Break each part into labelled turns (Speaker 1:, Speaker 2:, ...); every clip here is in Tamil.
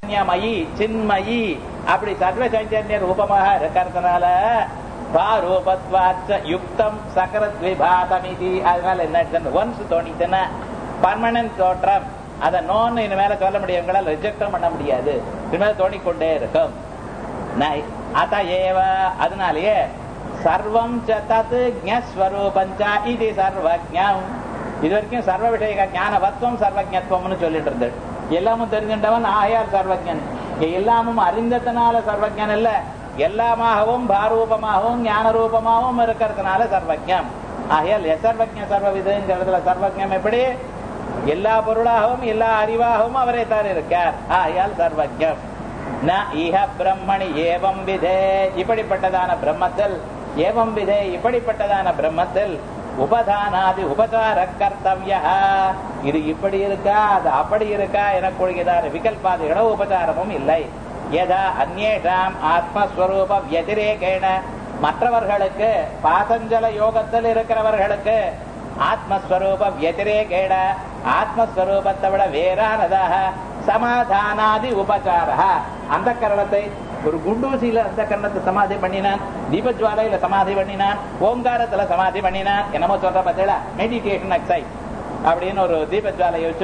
Speaker 1: சைத்தன்யமயி சின்மயி அப்படி சர்வ சைத்தன்ய ரூபமாக இருக்கிறதுனால பாரூபத்வாச்ச யுக்தம் சகரத் விபாதமிதி அதனால என்ன ஒன்ஸ் தோணிச்சுன்னா பர்மனன்ட் தோற்றம் அதை நோன்னு இனிமேல சொல்ல முடியும் உங்களால் ரிஜெக்டும் பண்ண முடியாது இனிமேல் தோணிக்கொண்டே இருக்கும் நை- அத ஏவ அதனாலேயே சர்வம் ச தத் ஜஸ்வரூபஞ்ச இது சர்வஜம் இது வரைக்கும் சர்வ விஷய ஞானவத்துவம் சர்வஜத்துவம்னு சொல்லிட்டு இருந்தது எல்லாமும் தெரிஞ்சின்றவன் ஆயால் சர்வஜன் இங்க எல்லாமும் அறிந்ததுனால சர்வஜன் இல்ல எல்லாமாகவும் பாரூபமாகவும் ஞான ரூபமாகவும் இருக்கிறதுனால சர்வஜம் ஆகையால் எசர்வஜ சர்வவிதுங்கிறதுல சர்வஜம் எப்படி எல்லா பொருளாகவும் எல்லா அறிவாகவும் அவரே தான் இருக்கார் ஆகையால் சர்வஜம் ந இஹ பிரம்மணி ஏவம் விதே இப்படிப்பட்டதான பிரம்மத்தில் ஏவம் விதே இப்படிப்பட்டதான பிரம்மத்தில் உபதானாதி உபகார கர்த்தவிய இது இப்படி இருக்கா அது அப்படி இருக்கா என கொள்கிறார் விகல்பாதிகளோ உபகாரமும் இல்லை எதா அந்நேஷாம் ஆத்மஸ்வரூப வத்திரேகேன மற்றவர்களுக்கு பாசஞ்சல யோகத்தில் இருக்கிறவர்களுக்கு ஆத்மஸ்வரூப வத்திரேகேட ஆத்மஸ்வரூபத்தை விட வேறானதாக சமாதானாதி உபகார அந்த கரணத்தை ஒரு குண்டூசியில அந்த கரணத்தை சமாதி பண்ணினான் தீபஜ்வாலையில சமாதி பண்ணினான் ஓங்காரத்துல சமாதி பண்ணினான் என்னமோ சொல்ற பார்த்தீங்களா மெடிடேஷன் எக்ஸசைஸ் அப்படின்னு ஒரு தீபஜ்வாலையை வச்சு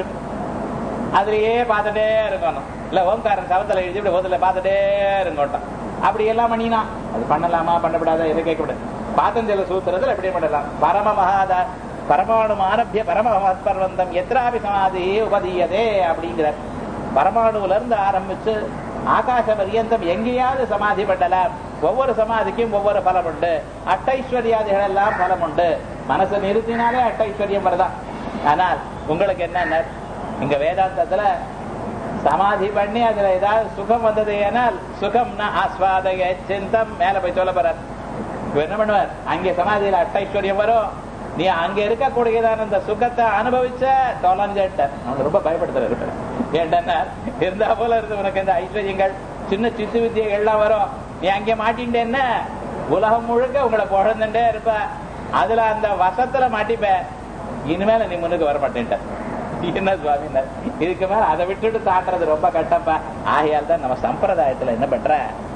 Speaker 1: அதுலயே பார்த்துட்டே இருக்கணும் இல்ல ஓம்காரன் சவத்துல எழுதி இப்படி ஓதுல பார்த்துட்டே இருக்கட்டும் அப்படி எல்லாம் பண்ணினான் அது பண்ணலாமா பண்ணக்கூடாதா எதை கேட்கக்கூடாது பாத்தஞ்சல சூத்திரத்துல எப்படி பண்ணலாம் பரம மகாதா பரமாணு ஆரம்பிய பரம மகத்பர்வந்தம் எத்திராபி சமாதி உபதீயதே அப்படிங்கிற பரமாணுல இருந்து ஆரம்பிச்சு ஆகாச பரியந்தம் எங்கேயாவது சமாதி பண்ணலாம் ஒவ்வொரு சமாதிக்கும் ஒவ்வொரு பலம் உண்டு அட்டைஸ்வர்யாதிகள் எல்லாம் பலம் உண்டு மனசை நிறுத்தினாலே அட்டைஸ்வர்யம் வருதான் ஆனால் உங்களுக்கு என்ன இங்க வேதாந்தத்துல சமாதி பண்ணி அதுல ஏதாவது சுகம் வந்தது ஏனால் சுகம்னா ஆஸ்வாதக சிந்தம் மேல போய் சொல்ல போறார் இவர் என்ன பண்ணுவார் அங்கே சமாதியில அட்டைஸ்வர்யம் வரும் நீ அங்க இருக்கக்கூடியதான அந்த சுகத்தை அனுபவிச்ச தொலைஞ்சிட்ட அவன் ரொம்ப பயப்படுத்துறாரு ஏன்டா இருந்தா போல இருந்து உனக்கு இந்த ஐஸ்வர்யங்கள் சின்ன சித்து வித்தியைகள் எல்லாம் வரும் நீ அங்கே மாட்டின்டேன்னா உலகம் முழுக்க உங்களை புகழ்ந்துட்டே இருப்ப அதுல அந்த வசத்துல மாட்டிப்ப இனிமேல நீ முன்னுக்கு வர மாட்டேன்ட்ட என்ன சுவாமினர் இதுக்கு மேல அதை விட்டுட்டு தாட்டுறது ரொம்ப கட்டப்பா ஆகையால் தான் நம்ம சம்பிரதாயத்துல என்ன பண்ற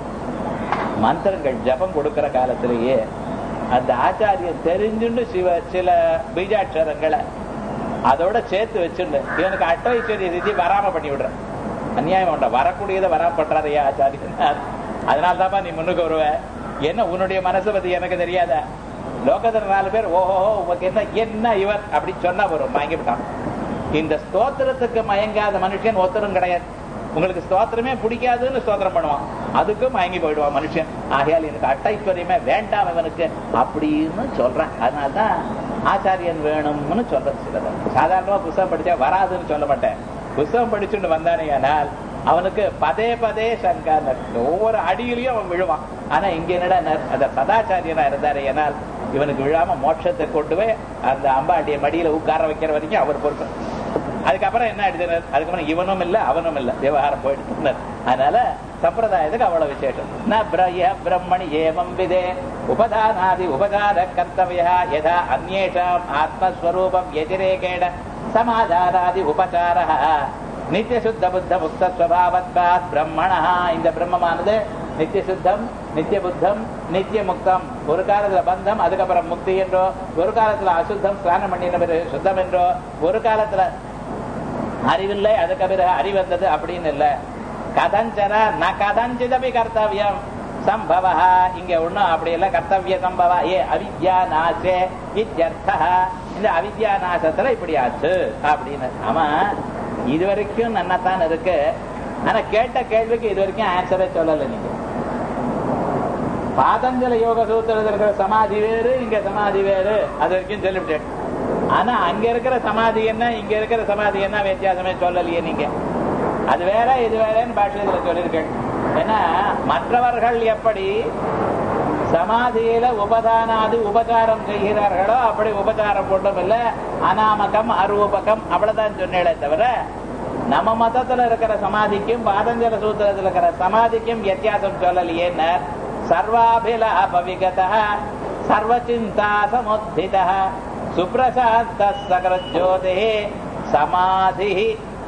Speaker 1: மந்திரங்கள் ஜபம் கொடுக்கிற காலத்திலேயே அந்த ஆச்சாரியன் தெரிஞ்சுண்டு சிவ சில பீஜாட்சரங்களை அதோட சேர்த்து வச்சுண்டு இவனுக்கு அட்டவைச்சரிய ரீதி வராம பண்ணி விடுறேன் அநியாயம் உண்டா வரக்கூடியதை வராம பண்றாரையா ஆச்சாரியன் அதனால தான்ப்பா நீ முன்னுக்கு வருவ என்ன உன்னுடைய மனசை பத்தி எனக்கு தெரியாத லோகத்துல நாலு பேர் ஓஹோ உனக்கு என்ன என்ன இவர் அப்படி சொன்னா வரும் வாங்கி விட்டான் இந்த ஸ்தோத்திரத்துக்கு மயங்காத மனுஷன் ஒருத்தரும் கிடையாது உங்களுக்கு ஸ்தோத்திரமே பிடிக்காதுன்னு ஸ்தோத்திரம் பண்ணுவான் அதுக்கும் மயங்கி போயிடுவான் மனுஷன் ஆகையால் எனக்கு அட்டைஸ்வரியமே வேண்டாம் இவனுக்கு அப்படின்னு சொல்றேன் அதனால்தான் ஆச்சாரியன் வேணும்னு சொல்றது சிலது சாதாரணமா புஸ்தகம் படிச்சா வராதுன்னு சொல்ல மாட்டேன் புஸ்தகம் படிச்சுட்டு வந்தானே ஆனால் அவனுக்கு பதே பதே சங்கா ஒவ்வொரு அடியிலையும் அவன் விழுவான் ஆனா இங்க என்னடா அந்த சதாச்சாரியனா இருந்தாரு ஏனால் இவனுக்கு விழாம மோட்சத்தை கொண்டு போய் அந்த அம்பாட்டிய மடியில உட்கார வைக்கிற வரைக்கும் அவர் பொறுப்பு அதுக்கப்புறம் என்ன ஆயிடுச்சு அதுக்கப்புறம் இவனும் இல்ல அவனும் இல்ல விவகாரம் போயிட்டு அதனால சம்பிரதாயத்துக்கு அவ்வளவு விசேஷம் ந பிரய பிரம்மணி ஏவம் விதே உபதானாதி உபகார கர்த்தவியா யதா அந்நேஷாம் ஆத்மஸ்வரூபம் எதிரேகேட சமாதானாதி உபகார நித்திய சுத்த புத்த முக்த ஸ்வபாவத்வாத் பிரம்மணா இந்த பிரம்மமானது நித்திய சுத்தம் நித்திய புத்தம் நித்திய முக்தம் ஒரு காலத்துல பந்தம் அதுக்கப்புறம் முக்தி என்றோ ஒரு காலத்துல அசுத்தம் ஸ்நானம் பண்ணின பிறகு சுத்தம் என்றோ ஒரு காலத்துல அறிவில்லை அதுக்கு பிறகு அறிவந்தது அப்படின்னு இல்ல கதஞ்சன ந கதஞ்சிதபி கர்த்தவியம் சம்பவ இங்க ஒண்ணும் அப்படி இல்ல கர்த்தவிய சம்பவ ஏ அவித்யா நாசே இத்தியர்த்த இந்த அவித்யா நாசத்துல இப்படி ஆச்சு அப்படின்னு ஆமா இது வரைக்கும் நன்னத்தான் இருக்கு ஆனா கேட்ட கேள்விக்கு இது வரைக்கும் ஆன்சரே சொல்லல நீங்க பாதஞ்சல யோக சூத்திரத்தில் இருக்கிற சமாதி வேறு இங்க சமாதி வேறு அது வரைக்கும் சொல்லிவிட்டேன் ஆனா அங்க இருக்கிற சமாதி என்ன இங்க இருக்கிற சமாதி என்ன வித்தியாசமே சொல்லலையே நீங்க அது வேற இது வேறன்னு பாஷ்யத்துல சொல்லியிருக்கேன் ஏன்னா மற்றவர்கள் எப்படி சமாதியில உபதானாது உபகாரம் செய்கிறார்களோ அப்படி உபகாரம் கொண்டும் இல்ல அனாமகம் அரூபகம் அவ்வளவுதான் சொன்னேனே தவிர நம்ம மதத்துல இருக்கிற சமாதிக்கும் பாதஞ்சல சூத்திரத்துல இருக்கிற சமாதிக்கும் வித்தியாசம் சொல்லலையேன்னு சர்வாபிலாபவிகத சர்வச்சிந்தா சமுத்தித சுப்ரசாந்த சகரஜோதி சமாதி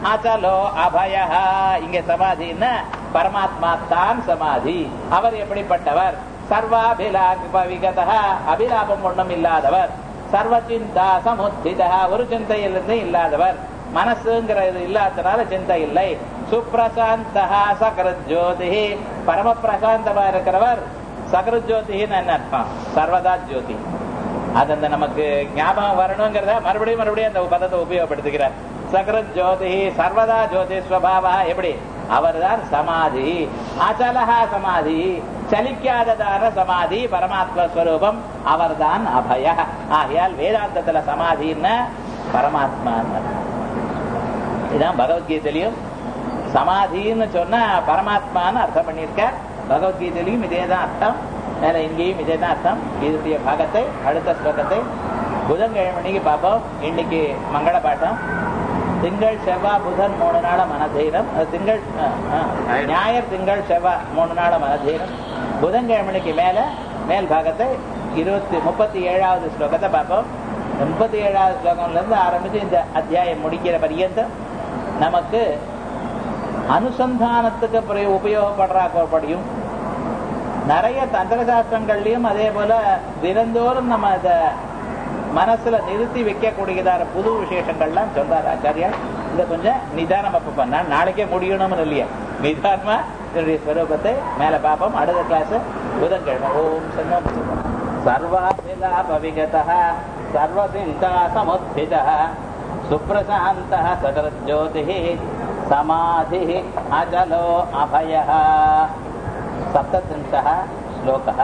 Speaker 1: அச்சலோ அபய இங்க சமாதின்னா பரமாத்மா தான் சமாதி அவர் எப்படிப்பட்டவர் சர்வாபிலாபிகத அபிலாபம் ஒன்றும் இல்லாதவர் சர்வ சிந்தா சமுத்தித ஒரு சிந்தையிலிருந்து இல்லாதவர் மனசுங்கிற இது இல்லாதனால சிந்தை இல்லை சுப்பிரசாந்தா சகரத் ஜோதி பரம பிரசாந்தமா இருக்கிறவர் சகரத் ஜோதின்னு என்ன அர்த்தம் சர்வதா ஜோதி அது அந்த நமக்கு ஞாபகம் வரணுங்கிறத மறுபடியும் மறுபடியும் அந்த பதத்தை உபயோகப்படுத்துகிறார் சகரத் ஜோதி சர்வதா ஜோதி ஸ்வபாவா எப்படி அவர்தான் சமாதி அச்சலஹா சமாதி சலிக்காததான சமாதி பரமாத்ம ஸ்வரூபம் அவர்தான் அபய ஆகையால் வேதாந்தத்துல சமாதின்னு பரமாத்மான்னு இதுதான் பகவத்கீதையிலையும் சமாதின்னு சொன்னா பரமாத்மான்னு அர்த்தம் பண்ணியிருக்கார் பகவத்கீதையிலையும் இதே தான் அர்த்தம் மேல இங்கேயும் இதே தான் அர்த்தம் இதனுடைய பாகத்தை அடுத்த ஸ்லோகத்தை புதன்கிழமணிக்கு பார்ப்போம் இன்னைக்கு மங்கள பாட்டம் திங்கள் செவ்வாய் புதன் மூணு நாள மனதீரம் அது திங்கள் ஞாயிறு திங்கள் செவ்வாய் மூணு நாள மனதீரம் புதன்கிழமணிக்கு மேல மேல் பாகத்தை இருபத்தி முப்பத்தி ஏழாவது ஸ்லோகத்தை பார்ப்போம் முப்பத்தி ஏழாவது ஸ்லோகம்ல இருந்து ஆரம்பிச்சு இந்த அத்தியாயம் முடிக்கிற பரியந்தம் நமக்கு அனுசந்தானத்துக்கு உபயோகப்படுறாக்கப்படியும் நிறைய தந்திர சாஸ்திரங்கள்லயும் அதே போல தினந்தோறும் நம்ம இத மனசுல நிறுத்தி வைக்கக்கூடியதான புது விசேஷங்கள்லாம் சொல்றாரு ஆச்சாரியா இதை கொஞ்சம் நிதானம் அப்ப பண்ணா நாளைக்கே முடியணும்னு இல்லையா நிதானமா இதனுடைய ஸ்வரூபத்தை மேல பார்ப்போம் அடுத்த கிளாஸ் புதன்கிழமை ஓம் சன்னம் சர்வாபிலாபவிகத சர்வசிந்தா சமுத்தித சுப்பிரசாந்த சகரஜோதி சமாதி அஜலோ அபய सप्तत्रिंशः श्लोकः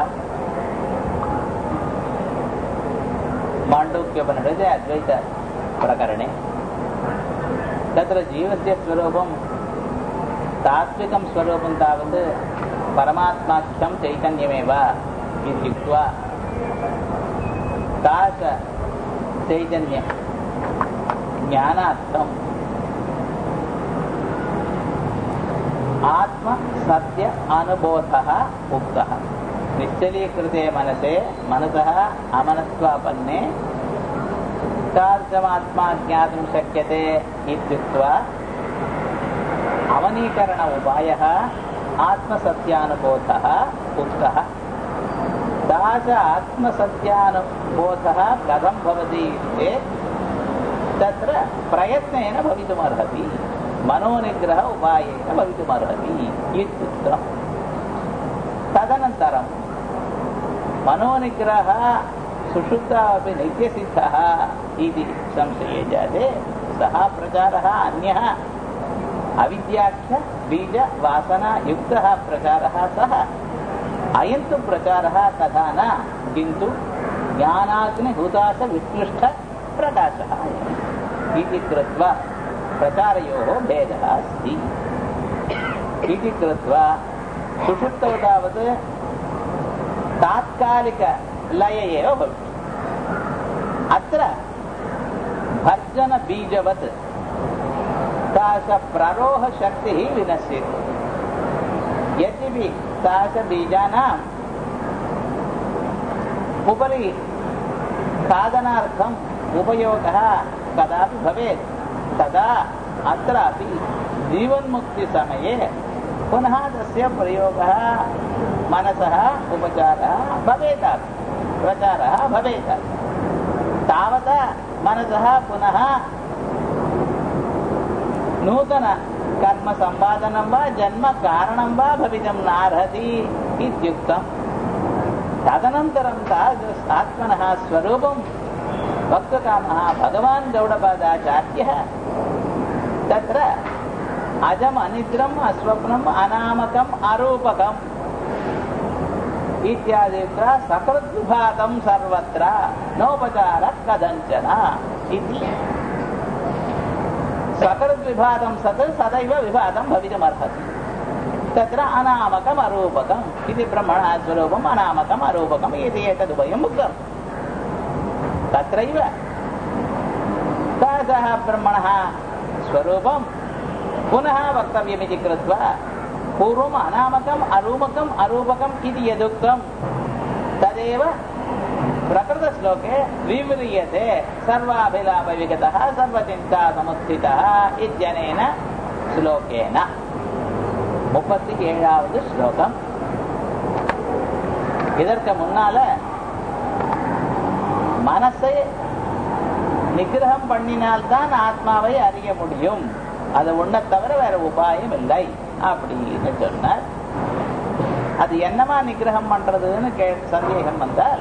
Speaker 1: माण्डूक्योपनिषदे अद्वैतप्रकरणे तत्र जीवस्य स्वरूपं तात्विकं स्वरूपं तावत् परमात्माख्यं चैतन्यमेव इत्युक्त्वा तास चैतन्य ज्ञानार्थम् आत्म सत्य अनुभोधः उक्तः निश्चलीकृते मनसे मनसः अमनत्वापन्ने तादृशमात्मा ज्ञातुं शक्यते इत्युक्त्वा अवनीकरण उपायः आत्मसत्यानुबोधः उक्तः दास आत्मसत्यानुबोधः कथं भवति चेत् तत्र प्रयत्नेन भवितुमर्हति मनोनिग्रह उपायेन भवितुमर्हति इत्युक्तम् तदनन्तरं मनोनिग्रहः सुषुप्तः अपि नित्यसिद्धः इति संशये जाते सः प्रचारः अन्यः अविद्याख्य बीजवासनायुक्तः प्रचारः सः अयं तु प्रचारः तथा न किन्तु ज्ञानाग्निहुतासविक्लिष्टप्रकाशः इति कृत्वा प्रचारयोः भेदः अस्ति इति कृत्वा सुषुप्तौ तावत् तात्कालिकलय एव भवति अत्र भर्जनबीजवत् तादृशप्ररोहशक्तिः विनश्यति यद्यपि तादृशबीजानाम् उपरि खादनार्थम् उपयोगः कदापि भवेत् तदा अत्रापि जीवन्मुक्तिसमये पुनः तस्य प्रयोगः मनसः उपचारः भवेत् प्रचारः भवेत् तावता मनसः पुनः नूतन कर्मसम्पादनं वा जन्मकारणं वा भवितुं नार्हति इत्युक्तम् तदनन्तरं तादृश आत्मनः स्वरूपं भक्तकामः भगवान् गौडपादाचार्यः तत्र अजम् अनिद्रम् अस्वप्नम् अनामकम् अरूपकम् इत्यादित्र सकृद्विभातं सर्वत्र नोपचारः कथञ्चन इति सकृद्विभातं सत् सदैव विभातं भवितुमर्हति तत्र अनामकम् अरूपकम् इति ब्रह्मणः स्वरूपम् अनामकम् अरूपकम् इति एतदुभयम् उक्तम् तत्रैव तादृशः ब्रह्मणः स्वरूपं पुनः वक्तव्यमिति कृत्वा पूर्वम् अनामकम् अरूपकम् अरूपकम् इति यदुक्तं तदेव प्रकृतश्लोके विव्रियते सर्वाभिलाभविगतः सर्वचिन्तासमुत्थितः इत्यनेन श्लोकेन முப்பத்தி ஏழாவது ஸ்லோகம் இதற்கு முன்னால மனசை நிகிரகம் பண்ணினால்தான் ஆத்மாவை அறிய முடியும் அது ஒன்றை தவிர வேற உபாயம் இல்லை அப்படின்னு சொன்னார் அது என்னமா நிகிரகம் பண்றதுன்னு கே சந்தேகம் வந்தால்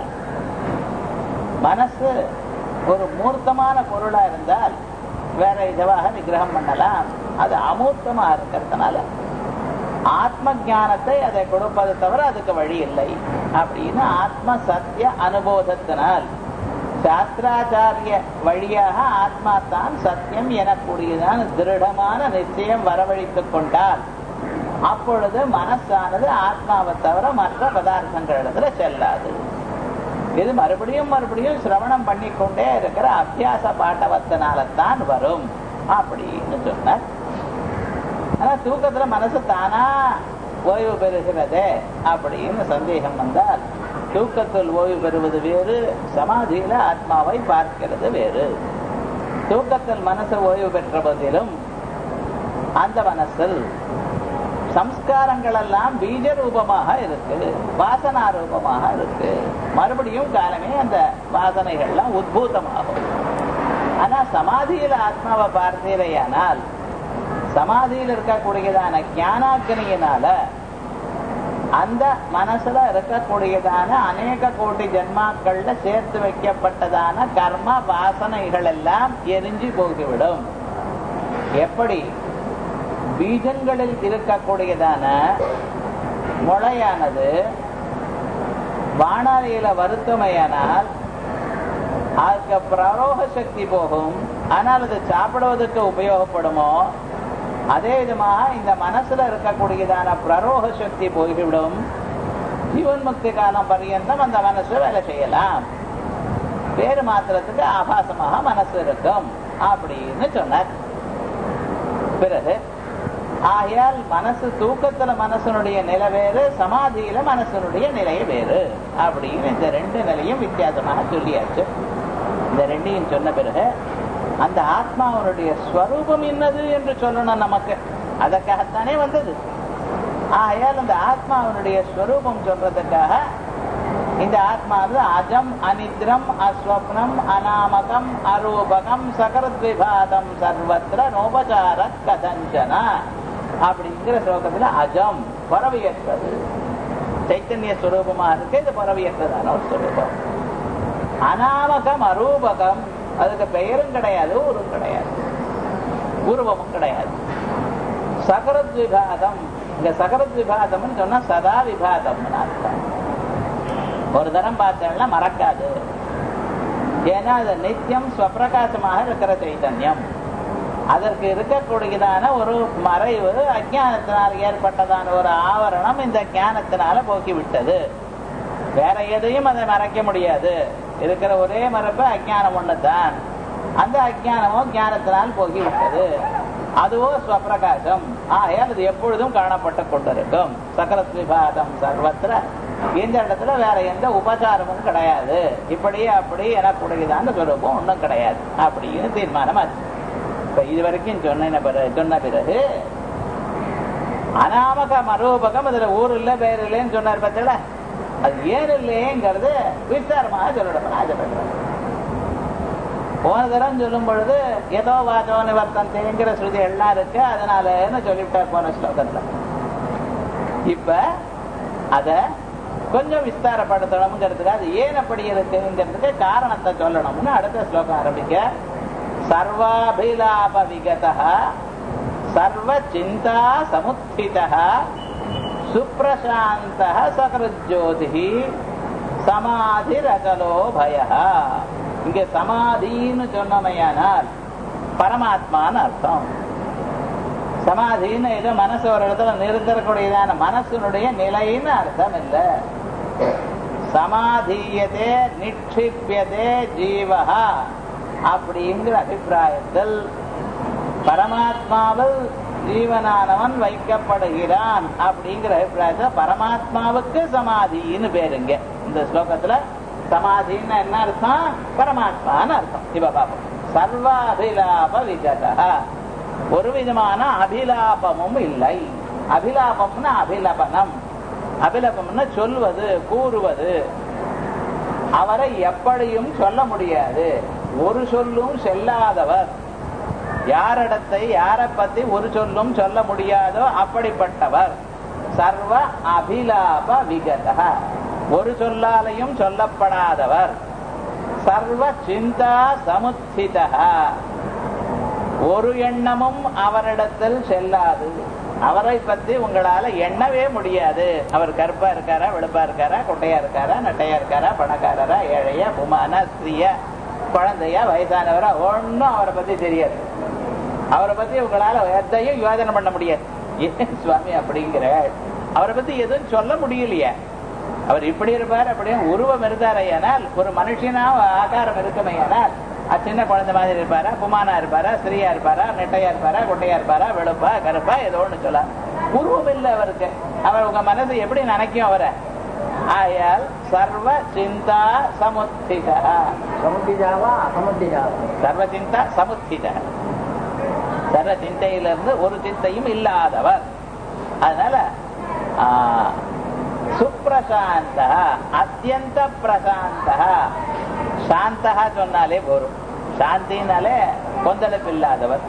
Speaker 1: மனசு ஒரு மூர்த்தமான பொருளா இருந்தால் வேற இதுவாக நிகிரகம் பண்ணலாம் அது அமூர்த்தமா இருக்கிறதுனால ஆத்ம ஞானத்தை அதை கொடுப்பது தவிர அதுக்கு வழி இல்லை அப்படின்னு ஆத்ம சத்திய அனுபோதத்தினால் சாஸ்திராச்சாரிய வழியாக ஆத்மா தான் சத்தியம் எனக்கூடியதான திருடமான நிச்சயம் வரவழைத்துக் கொண்டால் அப்பொழுது மனசானது ஆத்மாவை தவிர மற்ற பதார்த்தங்களிடத்துல செல்லாது இது மறுபடியும் மறுபடியும் சிரவணம் பண்ணிக்கொண்டே இருக்கிற அபியாச பாட்டவத்தினால்தான் வரும் அப்படின்னு சொன்னார் ஆனா தூக்கத்துல மனசு தானா ஓய்வு பெறுகிறது அப்படின்னு சந்தேகம் வந்தால் தூக்கத்தில் ஓய்வு பெறுவது வேறு சமாதியில ஆத்மாவை பார்க்கிறது வேறு தூக்கத்தில் மனசு ஓய்வு பெற்ற போதிலும் அந்த மனசில் சம்ஸ்காரங்கள் எல்லாம் பீஜ ரூபமாக இருக்கு வாசனா ரூபமாக இருக்கு மறுபடியும் காலமே அந்த வாசனைகள்லாம் உத்பூதமாகும் ஆனா சமாதியில ஆத்மாவை பார்த்தீரையானால் சமாதியில் இருக்கக்கூடியதான ஞானாக்கினியினால அந்த மனசுல இருக்கக்கூடியதான அநேக கோடி ஜென்மாக்கள்ல சேர்த்து வைக்கப்பட்டதான கர்ம வாசனைகள் எல்லாம் எரிஞ்சு போகிவிடும் எப்படி பீஜங்களில் இருக்கக்கூடியதான முளையானது வானாலியில வருத்தமையானால் அதுக்கு பிரரோக சக்தி போகும் ஆனால் அது சாப்பிடுவதற்கு உபயோகப்படுமோ அதே விதமாக இந்த மனசுல இருக்கக்கூடியதான பிரரோக சக்தி போய்விடும் ஜீவன் முக்தி காலம் பர்யந்தம் அந்த மனசு வேலை செய்யலாம் வேறு மாத்திரத்துக்கு ஆபாசமாக மனசு இருக்கும் அப்படின்னு சொன்னார் பிறகு ஆகையால் மனசு தூக்கத்துல மனசனுடைய நிலை வேறு சமாதியில மனசனுடைய நிலை வேறு அப்படின்னு இந்த ரெண்டு நிலையும் வித்தியாசமாக சொல்லியாச்சு இந்த ரெண்டையும் சொன்ன பிறகு அந்த ஆத்மாவனுடைய ஸ்வரூபம் என்னது என்று சொல்லணும் நமக்கு அதற்காகத்தானே வந்தது ஆகையால் அந்த ஆத்மாவனுடைய ஸ்வரூபம் சொல்றதுக்காக இந்த ஆத்மாவது அஜம் அனித்ரம் அஸ்வப்னம் அநாமகம் அரூபகம் சகரத்விபாதம் சர்வத்திர நோபசார கதஞ்சன அப்படிங்கிற ஸ்லோகத்துல அஜம் பறவையற்றது சைத்தன்ய ஸ்வரூபமா இருக்கு இது பறவையற்றதான ஒரு ஸ்வரூபம் அநாமகம் அரூபகம் அதுக்கு பெயரும் கிடையாது ஊரும் கிடையாது உருவமும் கிடையாது சகரத் விபாதம் இங்க சகரத் விபாதம்னு சொன்னா சதா விபாதம்னு அர்த்தம் ஒரு தரம் பார்த்தோம்னா மறக்காது ஏன்னா அது நித்தியம் ஸ்வப்பிரகாசமாக இருக்கிற சைத்தன்யம் அதற்கு இருக்கக்கூடியதான ஒரு மறைவு அஜானத்தினால் ஏற்பட்டதான ஒரு ஆவரணம் இந்த ஞானத்தினால போக்கி விட்டது வேற எதையும் அதை மறைக்க முடியாது இருக்கிற ஒரே மரபு அஜானம் ஒண்ணுதான் அந்த அஜானமும் ஞானத்தினால் போகி விட்டது அதுவோ ஸ்வப்பிரகாசம் ஆகையால் அது எப்பொழுதும் காணப்பட்டு கொண்டிருக்கும் சகரத் விபாதம் சர்வத்திர இந்த இடத்துல வேற எந்த உபசாரமும் கிடையாது இப்படியே அப்படி எனக்குடையதான சொரூபம் ஒன்றும் கிடையாது அப்படின்னு தீர்மானமாச்சு இப்ப இது வரைக்கும் சொன்ன பிறகு சொன்ன பிறகு அனாமக மரூபகம் அதுல ஊர் இல்ல பேர் இல்லைன்னு சொன்னார் பார்த்தல அது ஏன் இல்லையேங்கிறது விசாரமாக சொல்லணும் ஆசைப்படுறேன் போன தரம் சொல்லும் பொழுது ஏதோ வாதோ நிவர்த்தன்கிற ஸ்ருதி எல்லாம் இருக்கு அதனாலன்னு சொல்லிவிட்டார் போன ஸ்லோகத்துல இப்ப அத கொஞ்சம் விஸ்தாரப்படுத்தணுங்கிறதுக்கு அது ஏன் அப்படி இருக்குங்கிறதுக்கு காரணத்தை சொல்லணும்னு அடுத்த ஸ்லோகம் ஆரம்பிக்க சர்வாபிலாப விகத சர்வ சிந்தா சமுத்தித சுப்பிரசாந்த சகருஜோதி சமாதி ரகலோ பய இங்க சமாதின்னு சொன்னமையானால் பரமாத்மான்னு அர்த்தம் சமாதின்னு ஏதோ மனசு ஒரு இடத்துல நிறுத்தக்கூடியதான மனசனுடைய நிலைன்னு அர்த்தம் இல்ல சமாதீயதே நிக்ஷிப்பியதே ஜீவகா அப்படிங்கிற அபிப்பிராயத்தில் பரமாத்மாவில் ஜீவனானவன் வைக்கப்படுகிறான் அப்படிங்கிற அபிப்பிராயத்தில் பரமாத்மாவுக்கு சமாதின்னு பேருங்க இந்த ஸ்லோகத்துல சமாதின்னு என்ன அர்த்தம் பரமாத்மான்னு அர்த்தம் இப்ப பாப்போம் சர்வாபிலாப விகதா ஒரு விதமான அபிலாபமும் இல்லை அபிலாபம்னா அபிலபனம் அபிலபம்னா சொல்வது கூறுவது அவரை எப்படியும் சொல்ல முடியாது ஒரு சொல்லும் செல்லாதவர் யாரிடத்தை யாரை பத்தி ஒரு சொல்லும் சொல்ல முடியாதோ அப்படிப்பட்டவர் சர்வ அபிலாப விகத ஒரு சொல்லாலையும் சொல்லப்படாதவர் சர்வ சிந்தா சமுத்தித ஒரு எண்ணமும் அவரிடத்தில் செல்லாது அவரை பத்தி உங்களால எண்ணவே முடியாது அவர் கருப்பா இருக்காரா வெளுப்பா இருக்காரா குட்டையா இருக்காரா நட்டையா இருக்காரா பணக்காரரா ஏழையா புமான ஸ்திரீயா குழந்தையா வயசானவரா ஒன்னும் அவரை பத்தி தெரியாது அவரை பத்தி உங்களால எதையும் யோஜனை பண்ண முடியாது ஏன் சுவாமி அப்படிங்கிற அவரை பத்தி எதுவும் சொல்ல முடியலையே அவர் இப்படி இருப்பார் அப்படியே உருவம் இருந்தாரையானால் ஒரு மனுஷனா ஆகாரம் இருக்குமையானால் அது சின்ன குழந்தை மாதிரி இருப்பாரா புமானா இருப்பாரா ஸ்திரீயா இருப்பாரா நெட்டையா இருப்பாரா கொட்டையா இருப்பாரா வெளுப்பா கருப்பா ஏதோ ஒண்ணு சொல்ல உருவம் இல்லை அவருக்கு அவர் உங்க மனசு எப்படி நினைக்கும் அவரை ஆயால் சர்வ சிந்தா சமுத்தித
Speaker 2: சமுத்திதாவா அசமுத்திதாவா
Speaker 1: சர்வ சிந்தா சமுத்தித சர்வ சிந்தையிலிருந்து ஒரு சிந்தையும் இல்லாதவர் அதனால ஆ, சுப்பிரசாந்த அத்தியந்த பிரசாந்த சாந்தா சொன்னாலே போரும் சாந்தினாலே கொந்தளிப்பு இல்லாதவர்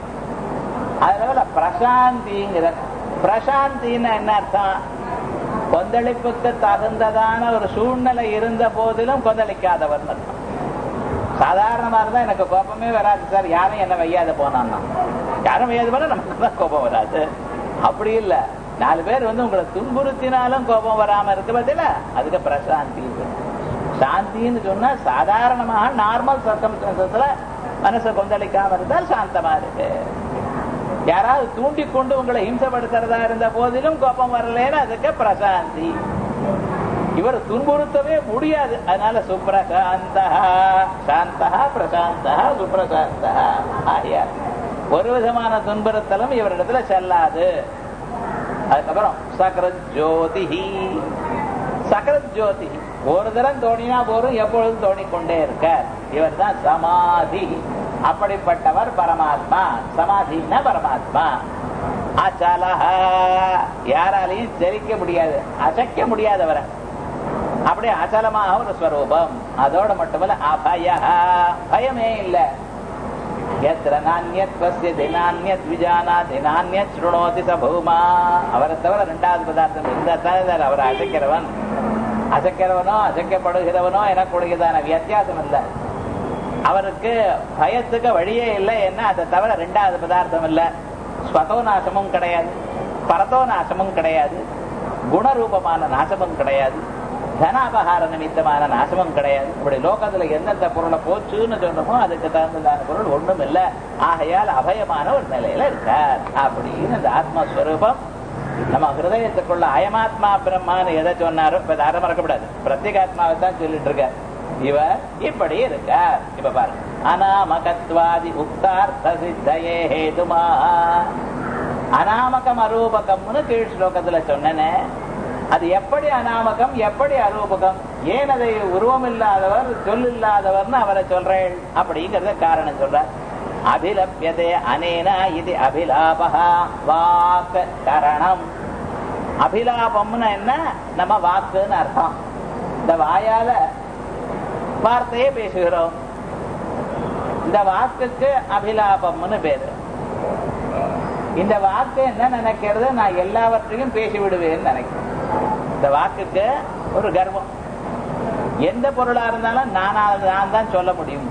Speaker 1: அதனால பிரசாந்திங்கிற பிரசாந்தின்னு என்ன அர்த்தம் கொந்தளிப்புக்கு தகுந்ததான ஒரு சூழ்நிலை இருந்த போதிலும் கொந்தளிக்காதவர் அர்த்தம் சாதாரணமா இருந்தா எனக்கு கோபமே வராது சார் யாரும் என்ன வையாத போனான்னா யாரும் வையாத போனா நமக்கு தான் கோபம் வராது அப்படி இல்ல நாலு பேர் வந்து உங்களை துன்புறுத்தினாலும் கோபம் வராம இருக்கு பதில அதுக்கு பிரசாந்தி சாந்தின்னு சொன்னா சாதாரணமாக நார்மல் சர்க்கம்ஸ்டன்சஸ்ல மனசை கொந்தளிக்காம இருந்தால் சாந்தமா இருக்கு யாராவது தூண்டி கொண்டு உங்களை ஹிம்சப்படுத்துறதா இருந்த போதிலும் கோபம் வரலன்னு அதுக்கு பிரசாந்தி இவர் துன்புறுத்தவே முடியாது அதனால சுப்ரசாந்த சாந்தா பிரசாந்த சுப்ரசாந்த ஆகியா ஒரு விதமான துன்புறுத்தலும் இவரிடத்துல செல்லாது அதுக்கப்புறம் சக்கரத் ஜோதிஹி சக்கரத் ஜோதி ஒரு தரம் தோணினா போரும் எப்பொழுதும் தோணிக்கொண்டே இருக்கார் இவர் தான் சமாதி அப்படிப்பட்டவர் பரமாத்மா சமாதின்னா பரமாத்மா அச்சலஹ யாராலையும் செரிக்க முடியாது அசைக்க முடியாதவரை அப்படியே அச்சலமாக ஒரு ஸ்வரூபம் அதோட மட்டுமல்ல அபய பயமே இல்லை எத்திர நானியத் பசியதி நானியத் விஜானாதி நானியத் சுருணோதி ச பூமா அவரை தவிர ரெண்டாவது பதார்த்தம் இந்த தவிர அவர் அசைக்கிறவன் அசைக்கிறவனோ அசைக்கப்படுகிறவனோ எனக்குடையதான வித்தியாசம் இல்லை அவருக்கு பயத்துக்கு வழியே இல்லை என்ன அதை தவிர ரெண்டாவது பதார்த்தம் இல்லை ஸ்வதோ நாசமும் கிடையாது பரதோ நாசமும் கிடையாது குணரூபமான நாசமும் கிடையாது தனாபகார நிமித்தமான நாசமும் கிடையாது இப்படி லோகத்துல எந்தெந்த பொருளை போச்சுன்னு சொன்னமோ அதுக்கு தகுந்ததான பொருள் ஒண்ணும் இல்லை ஆகையால் அபயமான ஒரு நிலையில இருக்கார் அப்படின்னு இந்த ஆத்மஸ்வரூபம் நம்ம ஹிருதயத்துக்குள்ள அயமாத்மா பிரம்மான்னு எதை சொன்னாரோ இப்ப யாரும் மறக்கப்படாது பிரத்யேகாத்மாவை தான் சொல்லிட்டு இருக்கார் இவர் இப்படி இருக்கார் இப்ப பாருங்க அநாமகத்வாதி உக்தார்த்த சித்தையே ஹேதுமா அநாமகம் அரூபகம்னு கீழ் ஸ்லோகத்துல சொன்னனே அது எப்படி அநாமகம் எப்படி அரூபகம் ஏன் அதை உருவம் இல்லாதவர் சொல் இல்லாதவர்னு அவரை சொல்றேன் அப்படிங்கறத காரணம் சொல்றார் அபிலபியதே அனேன இது அபிலாபகா வாக்கு கரணம் அபிலாபம்னு என்ன நம்ம வாக்குன்னு அர்த்தம் இந்த வாயால வார்த்தையே பேசுகிறோம் இந்த வாக்குக்கு அபிலாபம்னு பேரு இந்த வாக்கு என்ன நினைக்கிறது நான் எல்லாவற்றையும் பேசி விடுவேன்னு நினைக்கிறேன் இந்த வாக்குக்கு ஒரு கர்வம் எந்த பொருளா இருந்தாலும் நானா நான் தான் சொல்ல முடியும்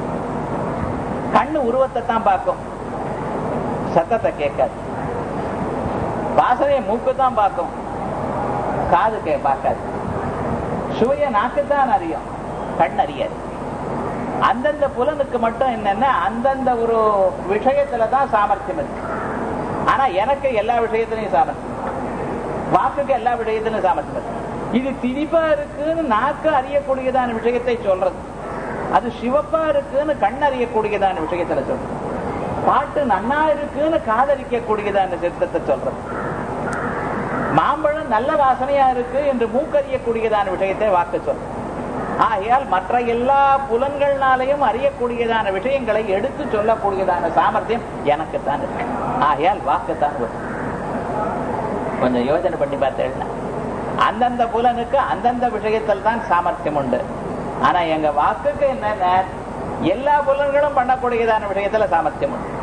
Speaker 1: கண்ணு உருவத்தை தான் பார்க்கும் சத்தத்தை கேட்காது வாசனையை மூக்கு தான் பார்க்கும் காது கே பார்க்காது சுவைய நாக்குத்தான் அறியும் கண் அறியாது அந்தந்த புலனுக்கு மட்டும் என்னன்னா அந்தந்த ஒரு விஷயத்துல தான் சாமர்த்தியம் இருக்கு ஆனா எனக்கு எல்லா விஷயத்திலையும் சாமர்த்தியம் வாக்குக்கு எல்லா விஷயத்திலும் சாமர்த்தியம் இருக்கு இது திணிப்பா இருக்குன்னு நாக்கு அறியக்கூடியதான விஷயத்தை சொல்றது அது சிவப்பா இருக்குன்னு கண் அறியக்கூடியதான விஷயத்துல சொல்றது பாட்டு நன்னா இருக்குன்னு காதலிக்க கூடியதான சித்தத்தை சொல்றது மாம்பழம் நல்ல வாசனையா இருக்கு என்று மூக்கறியக்கூடியதான விஷயத்தை வாக்கு சொல்றது ஆகையால் மற்ற எல்லா புலன்கள்னாலையும் அறியக்கூடியதான விஷயங்களை எடுத்து சொல்லக்கூடியதான சாமர்த்தியம் எனக்குத்தான் இருக்கு ஆகையால் வாக்குத்தான் வரும் கொஞ்சம் யோசனை பண்ணி பார்த்தேன்னா அந்தந்த புலனுக்கு அந்தந்த விஷயத்தில் தான் சாமர்த்தியம் உண்டு ஆனா எங்க வாக்குக்கு என்னென்ன எல்லா புலன்களும் பண்ணக்கூடியதான விஷயத்துல சாமர்த்தியம் உண்டு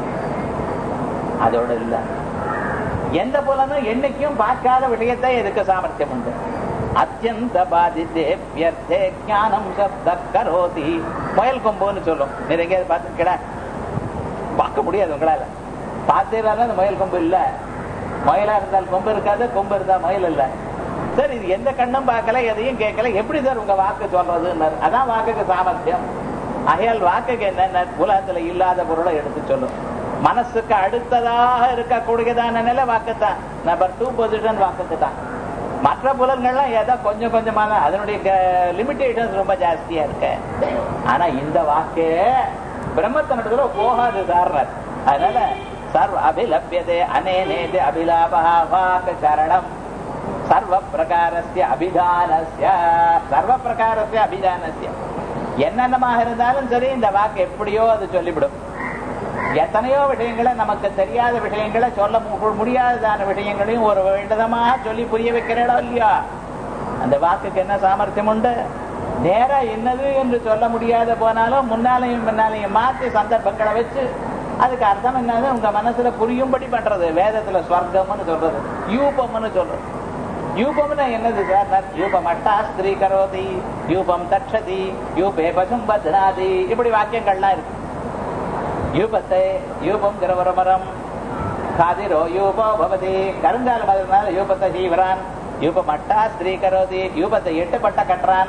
Speaker 1: அதோட இல்ல எந்த புலனும் என்னைக்கும் பார்க்காத விஷயத்தை எதுக்கு சாமர்த்தியம் உண்டு அத்தியந்த பாதித்தே வியர்த்தே ஞானம் சப்த கரோதி முயல் கொம்புன்னு சொல்லும் நீங்க எங்கேயாவது பார்த்துருக்கடா பார்க்க முடியாது உங்களால பார்த்தீங்கன்னா அந்த முயல் கொம்பு இல்ல முயலா இருந்தால் கொம்பு இருக்காது கொம்பு இருந்தா முயல் இல்ல சார் இது எந்த கண்ணும் பார்க்கல எதையும் கேட்கல எப்படி சார் உங்க வாக்கு சொல்றதுன்னு அதான் வாக்குக்கு சாமர்த்தியம் அகையால் வாக்குக்கு என்னென்ன உலகத்துல இல்லாத பொருளை எடுத்து சொல்லும் மனசுக்கு அடுத்ததாக இருக்கக்கூடியதான நிலை வாக்குத்தான் நம்பர் டூ பொசிஷன் வாக்குக்கு தான் மற்ற புலன்கள்லாம் ஏதோ கொஞ்சம் கொஞ்சமான அதனுடைய லிமிடேஷன்ஸ் ரொம்ப ஜாஸ்தியா இருக்கு ஆனா இந்த வாக்கு பிரம்மத்தனத்துல போகாது சார்னர் அதனால சர்வ அபிலபியதே அனேனேது அபிலாபா வாக்கு சரணம் சர்வ பிரகாரஸ்ய அபிதானஸ்ய சர்வ பிரகாரஸ்ய அபிதானஸ்ய என்னென்னமாக இருந்தாலும் சரி இந்த வாக்கு எப்படியோ அது சொல்லிவிடும் எத்தனையோ விஷயங்களை நமக்கு தெரியாத விஷயங்களை சொல்ல மு- முடியாததான விஷயங்களையும் ஒரு விதமாக சொல்லி புரிய வைக்கிறோம் இல்லையா அந்த வாக்குக்கு என்ன சாமர்த்தியம் உண்டு நேரா என்னது என்று சொல்ல முடியாத போனாலும் முன்னாலையும் முன்னாலையும் மாற்றி சந்தர்ப்பங்களை வச்சு அதுக்கு அர்த்தம் என்னது உங்க மனசுல புரியும்படி பண்றது வேதத்துல ஸ்வர்க்கம்னு சொல்றது யூபம்னு சொல்றது யூபம்னா என்னது சார் நான் யூபம் அட்டா ஸ்திரீ கரோதி யூபம் தட்சதி யூபே பசும் பத்னாதி இப்படி வாக்கியங்கள்லாம் இருக்கு யூபத்தை யூபம் ஒரு மரம் காதிரோ யூபோ பவதி கருங்கால மதத்தினால யூபத்தை செய்வரான் யூபம் அட்டா ஸ்திரீ கரோதி யூபத்தை எட்டு பட்ட கட்டுறான்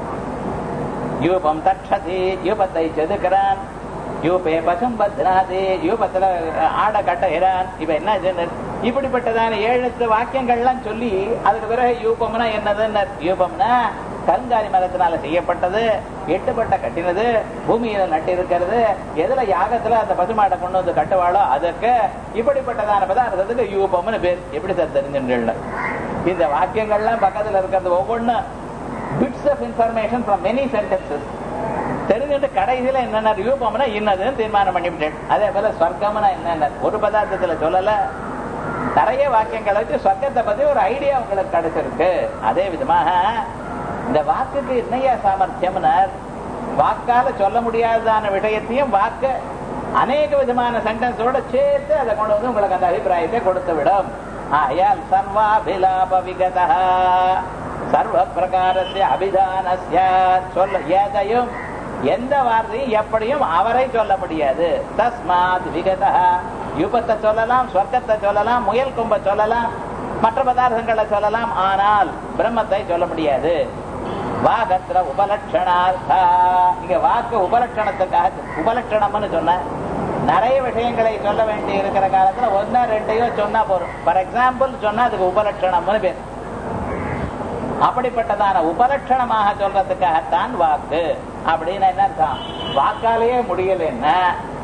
Speaker 1: யூபம் தட்சதி யூபத்தை செதுக்கிறான் யூபே பசும் பத்னாதி யூபத்துல ஆட கட்டுகிறான் இப்ப என்ன இதுன்னு இப்படிப்பட்டதான ஏழு வாக்கியங்கள்லாம் சொல்லி அதுக்கு பிறகு யூபம்னா என்னதுன்னு யூபம்னா கருங்காலி மரத்தினால செய்யப்பட்டது எட்டுப்பட்ட கட்டினது பூமியில நட்டிருக்கிறது எதுல யாகத்துல அந்த பசுமாடை கொண்டு வந்து கட்டுவாளோ அதுக்கு இப்படிப்பட்டதான பதார்த்தத்துக்கு யூபம்னு பேர் எப்படி சார் தெரிஞ்சுள்ள இந்த வாக்கியங்கள்லாம் பக்கத்துல இருக்கிறது ஒவ்வொன்றும் bits of information from many sentences தெரிஞ்சுட்டு கடைசியில என்னென்ன யூபம்னா இன்னதுன்னு தீர்மானம் பண்ணிவிட்டேன் அதே போல ஸ்வர்க்கம்னா என்னென்ன ஒரு பதார்த்தத்துல சொல்லல நிறைய வாக்கியங்களை வச்சு சொர்க்கத்தை பத்தி ஒரு ஐடியா உங்களுக்கு கிடைச்சிருக்கு அதே விதமாக இந்த வாக்குக்கு என்னையா சாமர்த்தியம்னர் வாக்கால சொல்ல முடியாததான விஷயத்தையும் வாக்கு அநேக விதமான சென்டென்ஸோட சேர்த்து அதை கொண்டு வந்து உங்களுக்கு அந்த அபிப்பிராயத்தை கொடுத்து விடும் ஆயால் சர்வாபிலாப விகதா சர்வ பிரகாரஸ்ய அபிதானஸ்ய சொல்ல எதையும் எந்த வார்த்தையும் எப்படியும் அவரை சொல்ல முடியாது தஸ்மாத் விகதா யுபத்தை சொல்லலாம் சொர்க்கத்தை சொல்லலாம் முயல் கொம்ப சொல்லலாம் மற்ற பதார்த்தங்களை சொல்லலாம் ஆனால் பிரம்மத்தை சொல்ல முடியாது வாகத்திர உபலட்சணார்த்தா இங்க வாக்கு உபலட்சணத்துக்காக உபலட்சணம்னு சொன்ன நிறைய விஷயங்களை சொல்ல வேண்டி இருக்கிற காலத்துல ஒன்னா ரெண்டையோ சொன்னா போறோம் ஃபார் எக்ஸாம்பிள் சொன்னா அதுக்கு உபலட்சணம்னு பேர் அப்படிப்பட்டதான உபலட்சணமாக சொல்றதுக்காகத்தான் வாக்கு அப்படின்னு என்ன அர்த்தம் வாக்காலேயே முடியலன்னா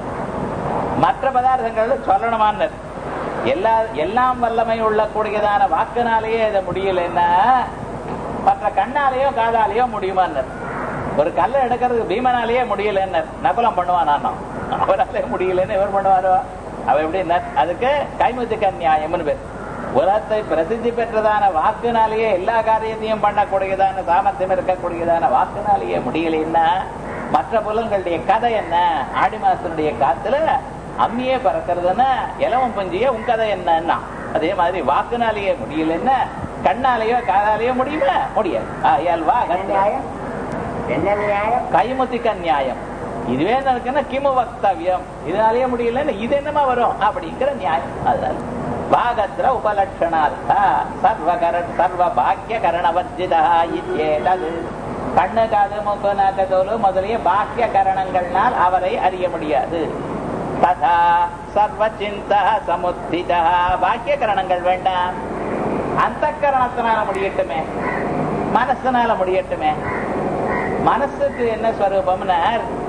Speaker 1: மற்ற பதார்த்தங்கள் சொல்லணுமான்னு எல்லா எல்லாம் வல்லமை உள்ள கூடியதான வாக்குனாலேயே இதை முடியலன்னா மற்ற கண்ணாலேயோ காதாலேயோ முடியுமான்னு ஒரு கல்லை எடுக்கிறதுக்கு பீமனாலேயே முடியலன்னு நகுலம் பண்ணுவான் நானும் அவராலே முடியலன்னு இவர் பண்ணுவாரோ அவ எப்படி அதுக்கு கைமுத்துக்க நியாயம்னு பேர் உலகத்தை பிரசித்தி பெற்றதான வாக்குனாலேயே எல்லா காரியத்தையும் பண்ணக்கூடியதான சாமர்த்தியம் இருக்கக்கூடியதான வாக்குனாலேயே முடியலன்னா மற்ற புலன்களுடைய கதை என்ன ஆடி மாசனுடைய காத்துல அம்மியே பறக்கிறதுன்னா இலவம் பஞ்சிய உன் கதை என்னன்னா அதே மாதிரி வாக்குனாலேயே முடியலன்னா கண்ணாலேயோ காதாலேயோ முடியுமா முடியாது ஆயால் வா
Speaker 2: என்ன நியாயம் என்ன நியாயம்
Speaker 1: கைமுத்திக்க நியாயம் இதுவே நடக்குன்னா கிமு வக்தவியம் இதனாலேயே முடியலன்னு இது என்னமா வரும் அப்படிங்கிற நியாயம் அதனால பாகத்திர உபலட்சணார்த்த சர்வகர சர்வ பாக்கிய கரணவர்ஜிதா இத்யேதது கண்ணு காது மூக்கு நாக்கு தோல் முதலிய பாக்கிய கரணங்கள்னால் அவரை அறிய முடியாது ததா சர்வ சிந்தா சமுத்திதா பாக்கிய கரணங்கள் வேண்டாம் அந்த கரணத்தினால முடியட்டுமே மனசுனால முடியட்டுமே மனசுக்கு என்ன ஸ்வரூபம்னா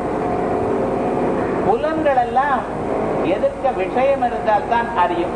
Speaker 1: புலன்கள் எல்லாம் எதிர்க்க விஷயம் இருந்தால் தான் அறியும்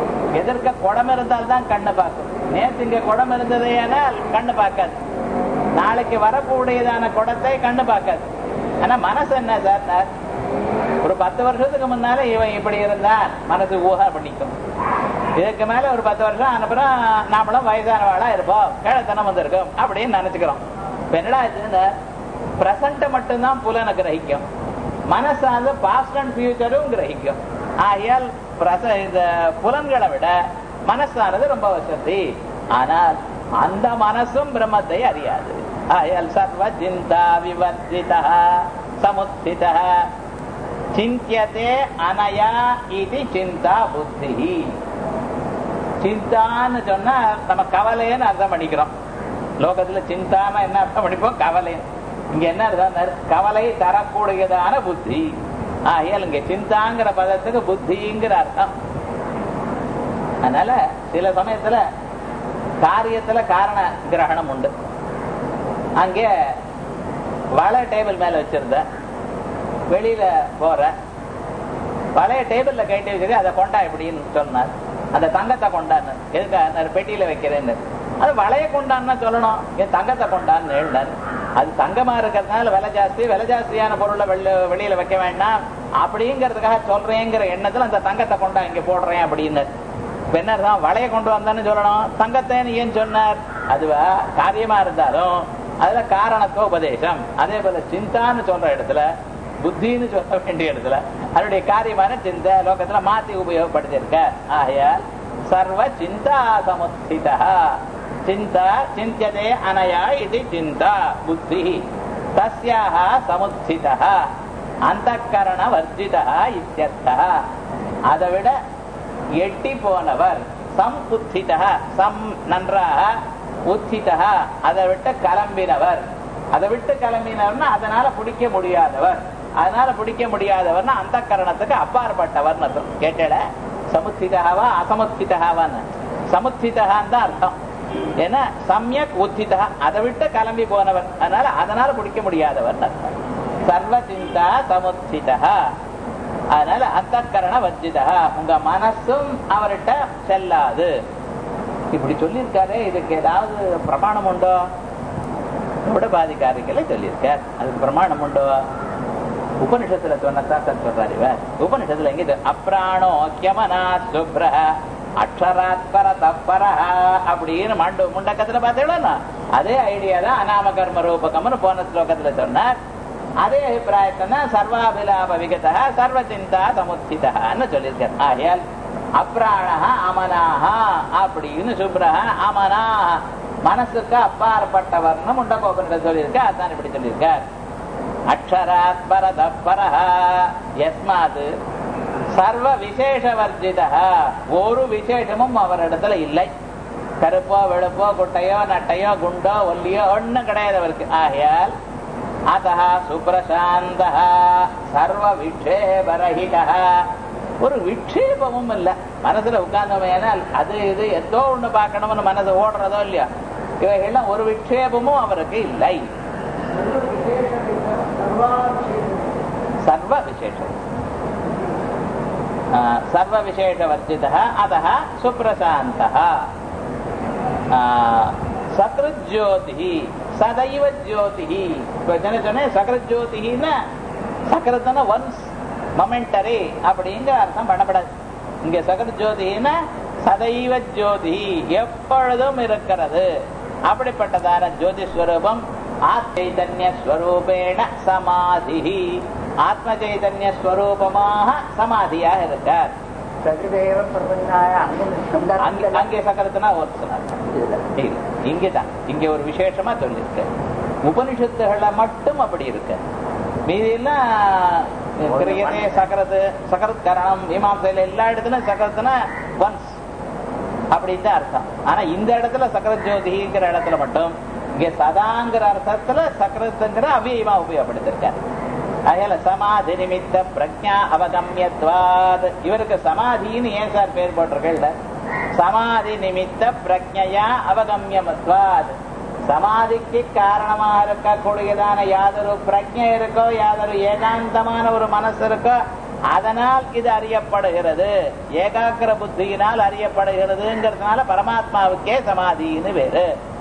Speaker 1: எதிர்க்க குடம் இருந்தால் தான் கண்ணு பார்க்கும் நேற்று இங்க குடம் இருந்ததே ஆனால் கண்ணு பார்க்காது நாளைக்கு வரக்கூடியதான குடத்தை கண்ணு பார்க்காது ஆனா மனசு என்ன சார் ஒரு பத்து வருஷத்துக்கு முன்னால இவன் இப்படி இருந்தான் மனசு ஊகா பண்ணிக்கும் இதுக்கு மேல ஒரு பத்து வருஷம் அனுப்புறோம் நாமளும் வயசானவாளா இருப்போம் கிழத்தனம் வந்திருக்கும் அப்படின்னு நினைச்சுக்கிறோம் இப்ப என்னடா இந்த பிரசன்ட் மட்டும்தான் புலனை கிரகிக்கும் மனசானது பாஸ்ட் அண்ட் ஃபியூச்சரும் கிரகிக்கும் ஆகையால் பிரச இந்த புலன்களை விட மனசானது ரொம்ப வசதி ஆனால் அந்த மனசும் பிரம்மத்தை அறியாது ஆகையால் சர்வ சிந்தா விவர்ஜிதா சமுத்திதா சிந்தியதே அனயா இது சிந்தா புத்தி சிந்தான்னு சொன்னா நம்ம கவலைன்னு அர்த்தம் பண்ணிக்கிறோம் லோகத்துல சிந்தான என்ன அர்த்தம் பண்ணிப்போம் கவலை இங்க என்ன அர்த்தம் கவலை தரக்கூடியதான புத்தி ஆகையால் இங்க சிந்தாங்கிற பதத்துக்கு புத்திங்கிற அர்த்தம் அதனால சில சமயத்துல காரியத்துல காரண கிரகணம் உண்டு அங்கே வலை டேபிள் மேல வச்சிருந்த வெளியில போற பழைய டேபிள்ல கைட்டு வச்சுட்டு அதை கொண்டா எப்படின்னு சொன்னார் அந்த தங்கத்தை கொண்டான்னு எதுக்கு பெட்டியில வைக்கிறேன்னு அது வளைய கொண்டான்னு சொல்லணும் என் தங்கத்தை கொண்டான்னு எழுந்தார் அது தங்கமா இருக்கிறதுனால விலை ஜாஸ்தி விலை ஜாஸ்தியான பொருளை வெளில வெளியில வைக்க வேண்டாம் அப்படிங்கிறதுக்காக சொல்றேங்கிற எண்ணத்துல அந்த தங்கத்தை கொண்டா இங்க போடுறேன் அப்படின்னு பின்னர் தான் வளைய கொண்டு வந்தான்னு சொல்லணும் தங்கத்தைன்னு ஏன் சொன்னார் அதுவா காரியமா இருந்தாலும் அதுல காரணத்துவ உபதேசம் அதே போல சிந்தான்னு சொல்ற இடத்துல புத்தின்னு சொல்ல வேண்டிய இடத்துல அதனுடைய காரியமான சிந்த லோகத்துல மாத்தி உபயோகப்படுத்தியிருக்க ஆகையால் சர்வ சிந்தா சமுத்திதா சிந்தா சிந்தியதே அனயா இது சிந்தா புத்தி தஸ்யாக சமுத்திதா அந்த கரண வர்ஜிதா இத்தியர்த்தா அதை விட எட்டி போனவர் சம் உத்திதா சம் நன்றாக உத்திதா அதை விட்டு கிளம்பினவர் அதை விட்டு கிளம்பினவர்னா அதனால பிடிக்க முடியாதவர் அதனால பிடிக்க முடியாதவர்னா அந்த கரணத்துக்கு அப்பாற்பட்டவர் அர்த்தம் கேட்டல சமுத்திதாவா அசமுத்திதாவான்னு சமுத்திதான் தான் அர்த்தம் ஏன்னா சமயக் உத்திதா அதை விட்டு கிளம்பி போனவர் அதனால அதனால பிடிக்க முடியாதவர் அர்த்தம் சர்வ சிந்தா சமுத்திதா அதனால அந்த கரண வஜ்ஜிதா உங்க மனசும் அவர்கிட்ட செல்லாது இப்படி சொல்லியிருக்காரு இதுக்கு ஏதாவது பிரமாணம் உண்டோ கூட பாதிக்காரிகளை சொல்லியிருக்கார் அதுக்கு பிரமாணம் உண்டோ உபனிஷத்துல சொன்னதான் சார் சொல்றாரு இவர் உபனிஷத்துல எங்க அப்ராணோ கியமனா சுப்ர அக்ஷராத்பர தப்பர அப்படின்னு மண்டு முண்டக்கத்துல பார்த்தீங்களா அதே ஐடியா தான் அநாம கர்ம ரூபகம்னு போன ஸ்லோகத்துல சொன்னார் அதே அபிப்பிராயத்தை சர்வாபிலாப விகத சர்வ சிந்தா சமுத்திதான்னு சொல்லியிருக்கார் ஆகையால் அப்ராணஹ அமனாக அப்படின்னு சுப்ரஹ அமனாக மனசுக்கு அப்பாற்பட்டவர்னு முண்டகோபனிட சொல்லியிருக்க அதான் இப்படி சொல்லியிருக்கார் அக்ஷராத் பரதப்பரஹ எஸ்மாது சர்வ விசேஷ வர்ஜிதா ஒரு விசேஷமும் அவரிடத்துல இல்லை கருப்போ வெளுப்போ குட்டையோ நட்டையோ குண்டோ ஒல்லியோ ஒண்ணும் கிடையாது அவருக்கு ஆகையால் அத்தः சுப்ரசாந்தः சர்வ விக்ஷேபரஹிதः ஒரு விக்ஷேபமும் இல்ல மனசுல உட்கார்ந்தமையானால் அது இது எதோ ஒண்ணு பார்க்கணும்னு மனசு ஓடுறதோ இல்லையா இவைகள்லாம் ஒரு விக்ஷேபமும் அவருக்கு இல்லை சர்வ விசேஷம் சர்வ விசேஷவர்ஜிதः अतः சுப்ரசாந்தः சக்ருத் ஜோதி சதைவ ஜோதி இப்ப என்ன சொன்னேன் சக்ருத் ஜோதினா சக்கரத்தன ஒன்ஸ் மொமெண்டரி அப்படிங்கிற அர்த்தம் பண்ணப்படாது இங்க சகத் ஜோதினா சதைவ ஜோதி எப்பொழுதும் இருக்கிறது அப்படிப்பட்டதான ஜோதி ஸ்வரூபம் ஆச்சைதன்ய ஸ்வரூபேண சமாதி ஆத்ம சைதன்ய ஸ்வரூபமாக சமாதியாக இருக்கார்
Speaker 2: சகுதேவ பிரபன்னாய
Speaker 1: அங்கே அங்கே சக்கரத்தினா ஒரு சொன்னார் இல்ல, இங்கதான் இங்க ஒரு விசேஷமா சொல்லியிருக்கு உபனிஷத்துகளை மட்டும் அப்படி இருக்கு மீதியெல்லாம் கிரியதே சக்கரத்து சக்கரத் கரணம் மீமாசையில எல்லா இடத்துலயும் சக்கரத்துனா ஒன்ஸ் அப்படின்னு தான் அர்த்தம் ஆனா இந்த இடத்துல சக்கர ஜோதிங்கிற இடத்துல மட்டும் இங்க சதாங்கிற அர்த்தத்துல சக்கரத்துங்கிற அவ்வியமா உபயோகப்படுத்திருக்காரு அயல சமாதி நிமித்த பிரஜா அவகமியத்வாத் இவருக்கு சமாதின்னு ஏன் சார் பேர் போட்டிருக்கல சமாதி நிமித்த பிரஜையா அவகமியமத்வாத் சமாதிக்கு காரணமாக இருக்கக்கூடியதான யாதொரு பிரஜை இருக்கோ யாதொரு ஏகாந்தமான ஒரு மனசு இருக்கோ அதனால் இது அறியப்படுகிறது ஏகாக்கிர புத்தியினால் அறியப்படுகிறதுங்கிறதுனால பரமாத்மாவுக்கே சமாதின்னு வேறு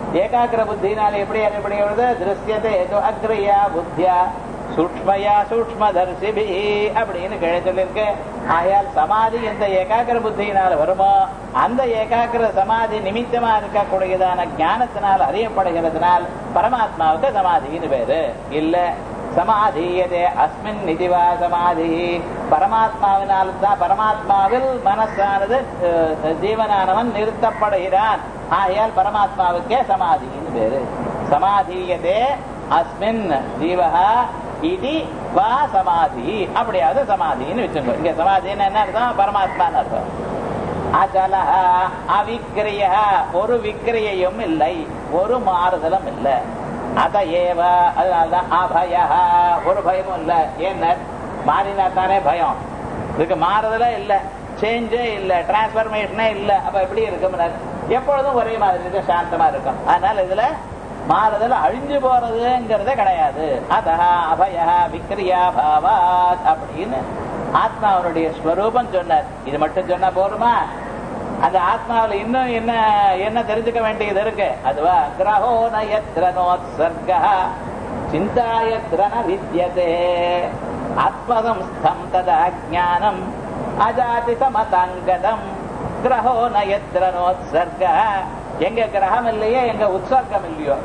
Speaker 1: ஏகாகிர புத்தினால எப்படி அறியப்படுகிறது திருஷ்யத்தை ஏதோ அக்ரியா புத்தியா சூக்மயா சூக்மதர்சிபி அப்படின்னு கிழ சொல்லியிருக்கு ஆயால் சமாதி எந்த ஏகாகிர புத்தியினால வருமோ அந்த ஏகாகிர சமாதி நிமித்தமா இருக்கக்கூடியதான ஞானத்தினால் அறியப்படுகிறதுனால் பரமாத்மாவுக்கு சமாதின்னு பேரு இல்ல சமாதீயதே அஸ்மின் நிதிவா சமாதி பரமாத்மாவினால் தான் பரமாத்மாவில் மனசானது அஹ், ஜீவனானவன் நிறுத்தப்படுகிறான் ஆகையால் பரமாத்மாவுக்கே சமாதின்னு பேரு சமாதீயதே அஸ்மின் ஜீவஹா இது வா சமாதி அப்படியாவது சமாதின்னு வச்சுக்கோ இங்க சமாதின்னு என்ன அர்த்தம் பரமாத்மான்னு அர்த்தம் அஜல அவிக்கிரிய ஒரு விக்கிரியையும் இல்லை ஒரு மாறுதலும் இல்லை அத ஏவ அதனால்தான் அபய ஒரு பயமும் இல்லை ஏன்னா மாறினா தானே பயம் இதுக்கு மாறுதலே இல்லை சேஞ்சே இல்லை டிரான்ஸ்பர்மேஷனே இல்லை அப்ப எப்படி இருக்கும் எப்பொழுதும் ஒரே மாதிரி இருக்கும் சாந்தமா இருக்கும் அதனால இதுல மாறுதல் அழிஞ்சு போறதுங்கிறதே கிடையாது அத அபய விக்ரியா பாவாத் அப்படின்னு ஆத்மாவனுடைய ஸ்வரூபம் சொன்னார் இது மட்டும் சொன்னா போருமா அந்த ஆத்மாவில் இன்னும் என்ன என்ன தெரிஞ்சுக்க வேண்டியது இருக்கு அதுவா கிரகோ நயத்ரனோத்சர்க சிந்தாயத்ரன வித்யதே ஆத்மசம்ஸ்தம் ததா ஜானம் அஜாதி சமதாங்கதம் கிரகோ நயத்ரனோத்சர்க எங்க கிரகம் இல்லையோ எங்க உற்சர்க்கம் இல்லையோ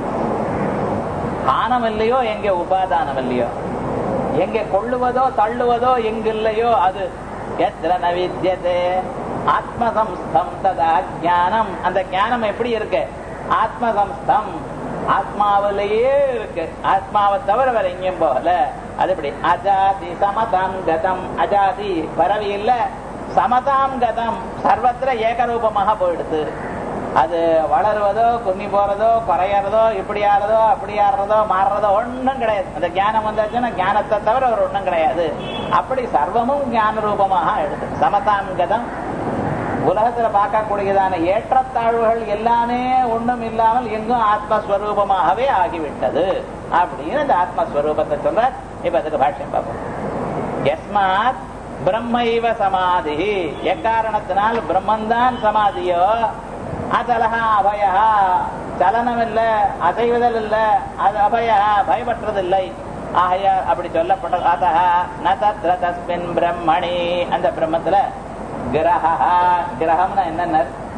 Speaker 1: ஆனம் இல்லையோ எங்க உபாதானம் இல்லையோ எங்க கொள்ளுவதோ தள்ளுவதோ எங்கில்லையோ அது எத்திர நவித்தியதே ஆத்மசம்ஸ்தம் ததா ஜானம் அந்த ஞானம் எப்படி இருக்கு ஆத்மசம்ஸ்தம் ஆத்மாவிலேயே இருக்கு ஆத்மாவை தவிர வேற எங்கேயும் போகல அது எப்படி அஜாதி சமதாம் கதம் அஜாதி பரவி இல்ல சமதாம் கதம் சர்வத்திர ஏகரூபமாக போயிடுது அது வளருவதோ குன்னி போறதோ குறையறதோ இப்படி ஆறதோ அப்படி ஆடுறதோ மாறுறதோ ஒன்றும் கிடையாது அந்த ஞானம் வந்தாச்சுன்னா ஞானத்தை தவிர ஒரு ஒன்றும் கிடையாது அப்படி சர்வமும் ஞான ரூபமாக எடுத்து சமதாங்கதம் உலகத்துல பார்க்கக்கூடியதான ஏற்றத்தாழ்வுகள் எல்லாமே ஒண்ணும் இல்லாமல் எங்கும் ஆத்மஸ்வரூபமாகவே ஆகிவிட்டது அப்படின்னு இந்த ஆத்மஸ்வரூபத்தை சொல்ற இப்ப அதுக்கு பாஷ்யம் பார்ப்போம் எஸ்மாத் பிரம்மைவ சமாதி எக்காரணத்தினால் பிரம்மந்தான் சமாதியோ அதலகா அபயா சலனம் இல்ல அசைவதல் இல்ல அது அபயா பயப்பற்றதில்லை ஆகையா அப்படி சொல்லப்பட்டது அதஹ ந தத்ர தஸ்மின் பிரம்மணி அந்த பிரம்மத்துல கிரகா கிரகம்னா என்னென்ன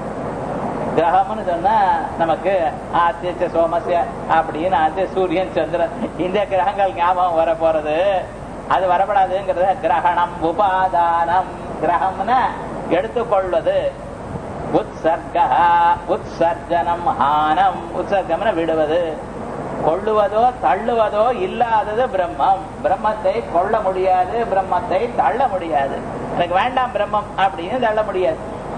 Speaker 1: கிரகம்னு சொன்னா நமக்கு ஆத்திய சோமசிய அப்படின்னு ஆத்திய சூரியன் சந்திரன் இந்த கிரகங்கள் ஞாபகம் வர போறது அது வரப்படாதுங்கிறத கிரகணம் உபாதானம் கிரகம்னா எடுத்துக்கொள்வது உற்சர்க உற்சர்ஜனம் ஹானம் உற்சர்க்கம்னு விடுவது கொள்ளுவதோ தள்ளுவதோ இல்லாதது பிரம்மம் பிரம்மத்தை கொள்ள முடியாது பிரம்மத்தை தள்ள முடியாது எனக்கு வேண்டாம் பிரம்மம் அப்படின்னு தள்ள முடியாது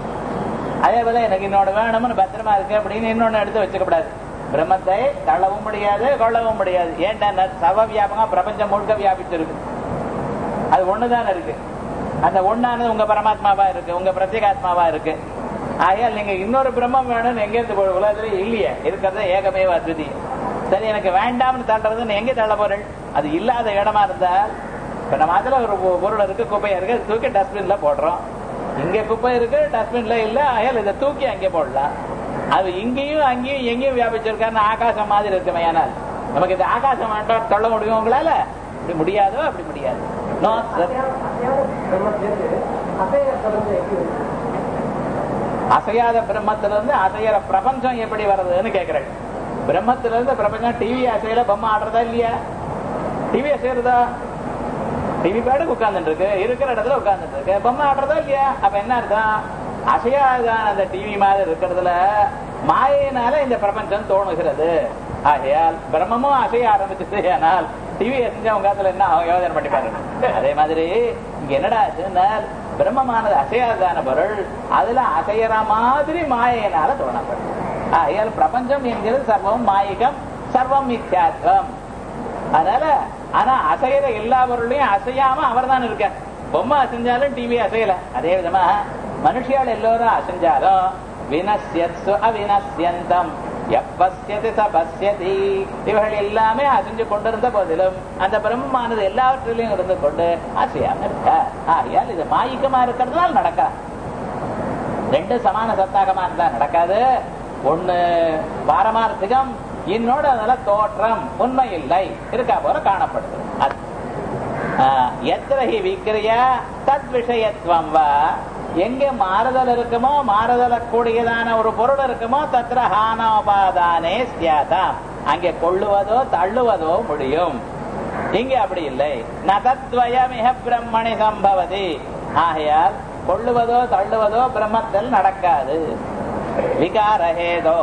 Speaker 1: அதே போல எனக்கு இன்னொன்று வேணும்னு பத்திரமா இருக்கு அப்படின்னு இன்னொன்னு எடுத்து வச்சுக்க கூடாது பிரம்மத்தை தள்ளவும் முடியாது கொள்ளவும் முடியாது ஏன்டா சவ வியாபகம் பிரபஞ்சம் முழுக்க வியாபிச்சிருக்கு அது ஒண்ணுதான் இருக்கு அந்த ஒண்ணானது உங்க பரமாத்மாவா இருக்கு உங்க பிரத்யேகாத்மாவா இருக்கு ஆகையால் நீங்க இன்னொரு பிரம்மம் வேணும்னு எங்க இருந்து போய் உலகத்துல இல்லையே இருக்கிறது ஏகமேவ அத்விதி சரி எனக்கு வேண்டாம்னு தள்ளுறதுன்னு எங்க தள்ள போறேன் அது இல்லாத இடமா இருந்தால் இப்ப நம்ம அதுல ஒரு பொ- பொருள் இருக்கு குப்பையா இருக்கு அது தூக்கி டஸ்ட்பின்ல போடுறோம் இங்க குப்பை இருக்கு டஸ்ட்பின்ல இல்ல ஆகையால் இதை தூக்கி அங்கே போடலாம் அது இங்கேயும் அங்கேயும் எங்கேயும் வியாபிச்சிருக்காருன்னு ஆகாசம் மாதிரி இருக்குமே ஆனால் நமக்கு இந்த ஆகாசம் வேண்டாம் சொல்ல முடியும் உங்களால இப்படி முடியாதோ அப்படி முடியாது நோ அசையாத பிரம்மத்திலிருந்து அசையற பிரபஞ்சம் எப்படி வர்றதுன்னு கேக்குறேன் பிரம்மத்திலிருந்து பிரபஞ்சம் டிவி அசையல பொம்மை ஆடுறதா இல்லையா டிவி அசையறதா டிவி பாட்டுக்கு உட்கார்ந்துட்டு இருக்கு இருக்கிற இடத்துல உட்கார்ந்துட்டு இருக்கு பொம்மை ஆடுறதா இல்லையா அப்ப என்ன அர்த்தம் அசையாதான் அந்த டிவி மாதிரி இருக்கிறதுல மாயினால இந்த பிரபஞ்சம் தோணுகிறது ஆகையால் பிரம்மமும் அசைய ஆரம்பிச்சது ஆனால் டிவி அசைஞ்சவங்க அதுல என்ன அவங்க யோசனை பண்ணி பாருங்க அதே மாதிரி இங்க என்னடா ஆச்சுன்னா பிரம்மமானது அசையாதான பொருள் அதுல அசையற மாதிரி மாயினால தோணப்படும் ஆகையால் பிரபஞ்சம் என்கிறது சர்வம் மாயிகம் சர்வம் மித்யாத்வம் அதனால ஆனா அசைகிற எல்லா பொருளையும் அசையாம அவர் தான் இருக்க பொம்மை அசைஞ்சாலும் டிவி அசையல அதே விதமா மனுஷியால் எல்லோரும் அசைஞ்சாலும் வினசியத்சு அவினசியந்தம் எப்பசியதி சபசியதி இவர்கள் எல்லாமே அசைஞ்சு கொண்டிருந்த போதிலும் அந்த பிரம்மமானது எல்லாவற்றிலையும் இருந்து கொண்டு அசையாம இருக்க ஆகையால் இது மாயிக்கமா இருக்கிறதுனால நடக்க ரெண்டு சமான சத்தாகமா இருந்தா நடக்காது ஒண்ணு பாரமார்த்திகம் இன்னொரு அதுல தோற்றம் உண்மை இல்லை இருக்கா போல காணப்படுது அது எத்திரஹி விக்கிரியா தத் விஷயத்துவம் வா எங்க மாறுதல் இருக்குமோ மாறுதல கூடியதான ஒரு பொருள் இருக்குமோ தத்திர ஹானோபாதானே சியாதாம் அங்கே கொள்ளுவதோ தள்ளுவதோ முடியும் இங்க அப்படி இல்லை நதத்வயமிக பிரம்மணி சம்பவதி ஆகையால் கொள்ளுவதோ தள்ளுவதோ பிரம்மத்தில் நடக்காது விகாரஹேதோ